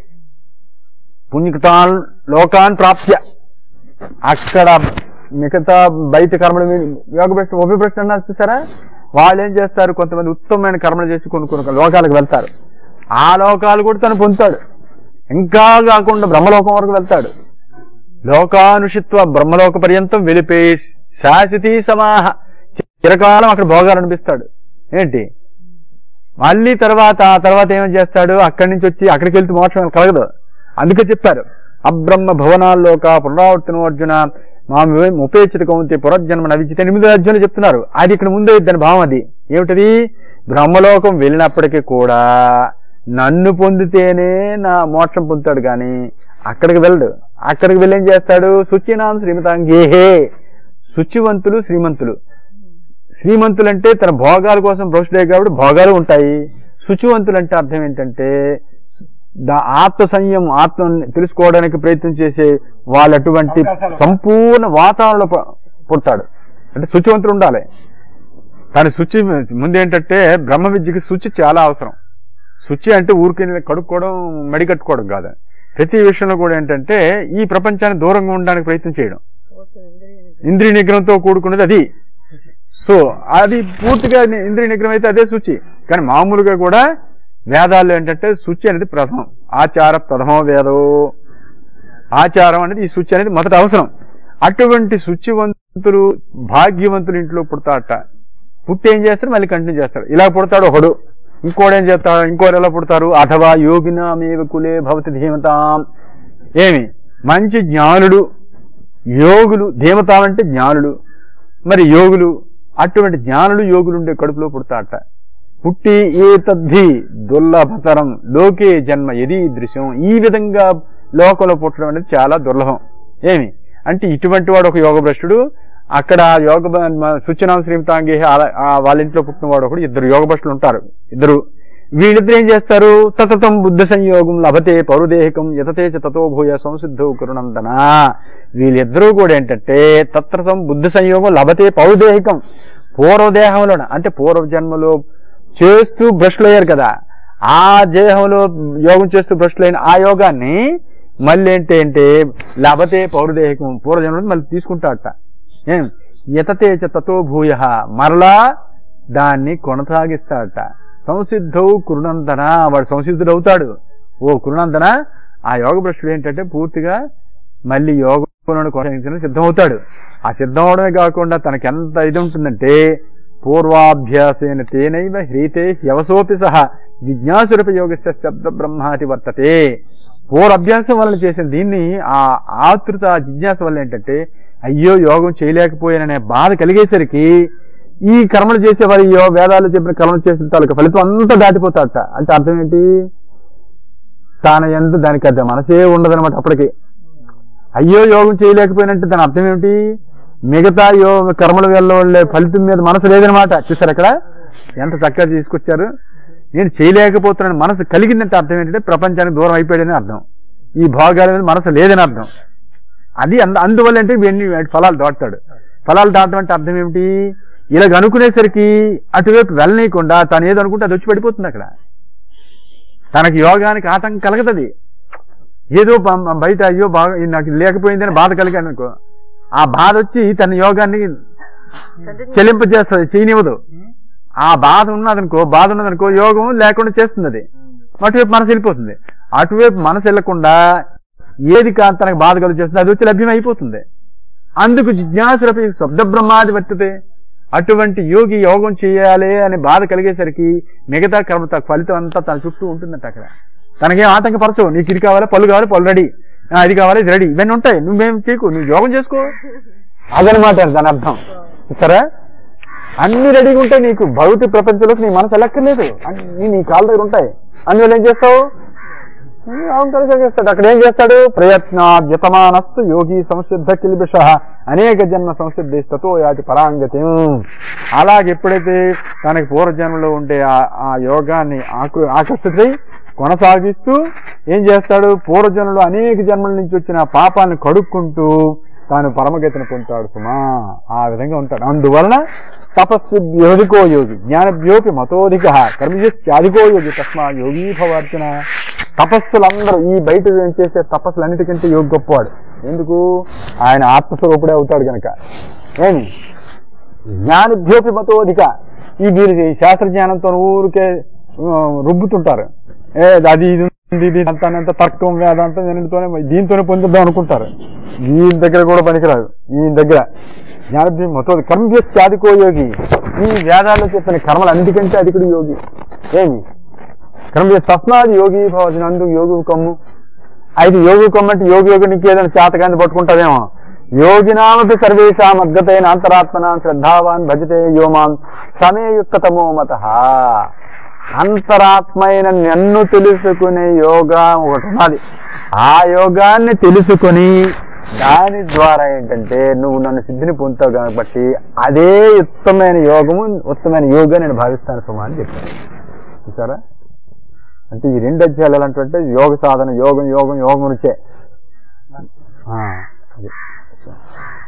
పుణ్యకృతాన్ లోకాన్ ప్రాప్య అక్కడ మిగతా బయట కర్మలు మీ- యోగ భ్రష్ట ఉపభ్రష్ట అన్నారు చూసారా వాళ్ళు ఏం చేస్తారు కొంతమంది ఉత్తమమైన కర్మలు చేసి కొన్ని కొన్ని లోకాలకు వెళ్తారు ఆ లోకాలు కూడా తను పొందుతాడు ఇంకా కాకుండా బ్రహ్మలోకం వరకు వెళ్తాడు లోకానుషిత్వ బ్రహ్మలోక పర్యంతం వెలిపే శాశ్వతీ సమాహ చిరకాలం అక్కడ భోగాలు అనిపిస్తాడు ఏంటి మళ్ళీ తర్వాత ఆ తర్వాత ఏమని చేస్తాడు అక్కడి నుంచి వచ్చి అక్కడికి వెళ్తే మోక్షం కలగదు అందుకే చెప్పారు అబ్రహ్మ భవనాల్లోక పునరావర్తన అర్జున మా ఉపేక్షిత కౌంతే పునర్జన్మ నవిచిత ఎనిమిది అర్జునులు చెప్తున్నారు అది ఇక్కడ ముందే దాని భావం అది ఏమిటది బ్రహ్మలోకం వెళ్ళినప్పటికీ కూడా నన్ను పొందితేనే నా మోక్షం పొందుతాడు గాని అక్కడికి వెళ్ళడు అక్కడికి వెళ్ళి ఏం చేస్తాడు శుచినాం శ్రీమతాంగేహే శుచివంతులు శ్రీమంతులు శ్రీమంతులు అంటే తన భోగాల కోసం భ్రష్టుడే కాబట్టి భోగాలు ఉంటాయి శుచివంతులు అంటే అర్థం ఏంటంటే దా- ఆత్మ సంయమం ఆత్మ తెలుసుకోవడానికి ప్రయత్నం చేసే వాళ్ళు అటువంటి అవకాశాలు. సంపూర్ణ వాతావరణంలో పు- పుడతాడు అంటే శుచివంతులు ఉండాలి కానీ శుచి ముందు ఏంటంటే బ్రహ్మ విద్యకి శుచి చాలా అవసరం శుచి అంటే ఊరికి కడుక్కోవడం మడి కట్టుకోవడం కాదు ప్రతి విషయంలో కూడా ఏంటంటే ఈ ప్రపంచాన్ని దూరంగా ఉండడానికి ప్రయత్నం చేయడం ఓకే ఇంద్రియ నిగ్రహం. ఇంద్రియ నిగ్రహంతో కూడుకున్నది అది సో అది పూర్తిగా ని- ఇంద్రియ నిగ్రహం అయితే అదే శుచి కానీ మామూలుగా కూడా వేదాల్లో ఏంటంటే శుచి అనేది ప్రథమం ఆచార ప్రథమో వేదో ఆచారం అనేది ఈ శుచి అనేది మొదట అవసరం అటువంటి శుచివంతులు భాగ్యవంతులు ఇంట్లో పుడతాట పుట్టి ఏం చేస్తారు మళ్ళీ కంటిన్యూ చేస్తారు ఇలా పుడతాడు ఒకడు ఇంకోడు ఏం చేస్తాడు ఇంకోరు ఎలా పుడతారు అథవా యోగినామేవ కులే భవతి ధీమతాం ఏమి మంచి జ్ఞానుడు యోగులు ధీమతాం అంటే జ్ఞానులు మరి యోగులు అటువంటి జ్ఞానులు యోగులు ఉండే కడుపులో పుడతాట పుట్టి ఏ తద్ధి దుర్లభతరం లోకే జన్మ ఎది దృశ్యం ఈ విధంగా లోకంలో పుట్టడం అనేది చాలా దుర్లభం ఏమి అంటే ఇటువంటి వాడు ఒక యోగ భ్రష్టుడు అక్కడ యోగ సూచనాం శ్రీమతాంగే వాళ్ళ ఇంట్లో పుట్టిన వాడు ఒకడు ఇద్దరు యోగ భ్రష్టులు ఉంటారు ఇద్దరు వీళ్ళిద్దరు ఏం చేస్తారు తతతం బుద్ధ సంయోగం లభతే పౌరుదేహికం యతతే చ తతో భూయ సంసిద్ధౌ కరుణందన వీళ్ళిద్దరూ కూడా ఏంటంటే తత్రతం బుద్ధ సంయోగం లభతే పౌరుదేహికం పూర్వదేహంలోన అంటే పూర్వ జన్మలో చేస్తూ భ్రష్టులు అయ్యారు కదా ఆ దేహంలో యోగం చేస్తూ భ్రష్టులు అయిన ఆ యోగాన్ని మళ్ళీ ఏంటి అంటే లభతే పౌరుదేహికం పూర్వజన్మలో మళ్ళీ తీసుకుంటాడట ఏం యతతే చ తతో భూయ మరలా దాన్ని కొనసాగిస్తాడట సంసిద్ధౌ కృణందన వాడు సంసిద్ధుడు అవుతాడు ఓ కృణందన ఆ యోగ భ్రష్టుడు ఏంటంటే పూర్తిగా మళ్ళీ యోగంలో కొనసాగించడానికి సిద్ధమవుతాడు ఆ సిద్ధం అవడమే కాకుండా తనకి ఎంత ఇది ఉంటుందంటే పూర్వాభ్యాసేన తేనైవ హ్రీతే హ్యవసోపి సహ జిజ్ఞాసురప యోగస్య శబ్ద బ్రహ్మాతి వర్తతే పూర్వాభ్యాసం వలన చేసిన దీన్ని ఆ ఆతృత ఆ జిజ్ఞాస వల్ల ఏంటంటే అయ్యో యోగం చేయలేకపోయాననే బాధ కలిగేసరికి ఈ కర్మలు చేసేవారు అయ్యో వేదాలు చెప్పిన కర్మలు చేసిన తాలూకు ఫలితం అంతా దాటిపోతాడట అంటే అర్థం ఏంటి తాను ఎంత దానికి అర్థం మనసే ఉండదన్నమాట అప్పటికి అయ్యో యోగం చేయలేకపోయినట్టు దాని అర్థం ఏమిటి మిగతా యోగ కర్మల వెళ్ళే ఫలితం మీద మనసు లేదనమాట చూసారు అక్కడ ఎంత చక్కగా తీసుకొచ్చారు నేను చేయలేకపోతున్నాను మనసు కలిగిందంటే అర్థం ఏంటంటే ప్రపంచానికి దూరం అయిపోయాడని అర్థం ఈ భోగాల మీద మనసు లేదని అర్థం అది అంద అందువల్ల అంటే ఇవన్నీ వాటి ఫలాలు దాటుతాడు ఫలాలు దాటడం అంటే అర్థం ఏమిటి ఇలాగ అనుకునేసరికి అటువైపు వెళ్ళనీయకుండా తను ఏదో అనుకుంటే అది వచ్చి పడిపోతుంది అక్కడ తనకి యోగానికి ఆటంకం కలగదది ఏదో బ- బయట అయ్యో బాగా ఇది నాకు లేకపోయిందని బాధ కలిగాను అనుకో ఆ బాధ వచ్చి తన యోగాన్ని కంటిన్యూ చెలింపజేస్తుంది చేయనివ్వదు ఆ బాధ ఉన్నదనుకో బాధ ఉన్నదనుకో యోగం లేకుండా చేస్తుంది అది అటువైపు మనసు వెళ్ళిపోతుంది అటువైపు మనసు వెళ్లకుండా ఏది కా తనకు బాధ కలుగు చేస్తుంది అది వచ్చి లభ్యం అయిపోతుంది అందుకు జిజ్ఞాసులపై శబ్ద బ్రహ్మాది వర్తితే అటువంటి యోగి యోగం చేయాలి అనే బాధ కలిగేసరికి మిగతా కర్మ త- ఫలితం అంతా తన చుట్టూ ఉంటుందంట అక్కడ తనకేం ఆటంకపరచు నీకు ఇది కావాలి పళ్ళు కావాలి పళ్ళు రెడీ అది కావాలి ఇది రెడీ ఇవన్నీ ఉంటాయి నువ్వేం చేయకు నువ్వు యోగం చేసుకో అదనమాట దాని అర్థం సరే అన్ని రెడీగా ఉంటాయి నీకు భౌతిక ప్రపంచంలోకి నీ మనసు వెళ్ళక్కర్లేదు అన్ని నీ కాళ్ళ దగ్గర ఉంటాయి అందువల్ల ఏం చేస్తావు అవకాశం చేస్తాడు అక్కడ ఏం చేస్తాడు ప్రయత్నాద్యతమానస్తు యోగి సంసిద్ధ కిల్బిష అనేక జన్మ సంసిద్ధిస్తతో యాతి పరాంగతి అలాగే ఎప్పుడైతే తనకి పూర్వజన్మలో ఉండే ఆ- ఆ యోగాన్ని ఆకు ఆకర్షితై కొనసాగిస్తూ ఏం చేస్తాడు పూర్వజన్మలో అనేక జన్మల నుంచి వచ్చిన ఆ పాపాన్ని కడుక్కుంటూ తాను పరమగతిని పొందుతాడు సుమా ఆ విధంగా ఉంటాడు అందువలన తపస్విభ్యోధికో యోగి జ్ఞానభ్యోపి మతోధిక కర్మజ్యాధికో యోగి తస్మా యోగీ భవార్జున తపస్సులందరూ ఈ బయట ఏం చేసే తపస్సులన్నిటికంటే యోగి గొప్పవాడు ఎందుకు ఆయన ఆత్మస్వరూపుడే అవుతాడు గనక ఏమి జ్ఞానభ్యోపి మతోధిక ఈ మీరు ఈ శాస్త్ర జ్ఞానంతో ఊరికే ఆ, రుబ్బుతుంటారు ఏ అది ఇది ఉంది ఇది అంత తర్కం వేదాంతం వీనితోనే దీంతోనే పొందుద్దాం అనుకుంటారు ఈయన దగ్గర కూడా పనికిరాదు ఈయన దగ్గర జ్ఞానభ్యం మతో కర్మభ్యాదికో యోగి ఈ వేదాల్లో చెప్పిన కర్మలు అన్నిటికంటే అధికుడు యోగి ఏమి కర్మభ్య తస్మాది యోగి భవతి అందుకు యోగి కమ్ము అయితే యోగి కొమ్మంటే యోగి యోగి నీకు ఏదైనా చేతకాన్ని పట్టుకుంటావేమో యోగినామపి సర్వేషాం అద్గతైన అంతరాత్మన శ్రద్ధావాన్ భజతే యోమాం సమేయుక్తమో మత అంతరాత్మైన నన్ను తెలుసుకునే యోగా ఒకటి ఉన్నది ఆ యోగాన్ని తెలుసుకొని దాని ద్వారా ఏంటంటే నువ్వు నన్ను సిద్ధిని పొందుతావు కాబట్టి అదే ఉత్తమైన యోగము ఉత్తమైన యోగా నేను భావిస్తాను సుమా అని చెప్పాను చూసారా అంటే ఈ రెండు అధ్యాయాలు ఎలాంటి యోగ సాధన యోగం యోగం యోగం నుంచే ఆ, అది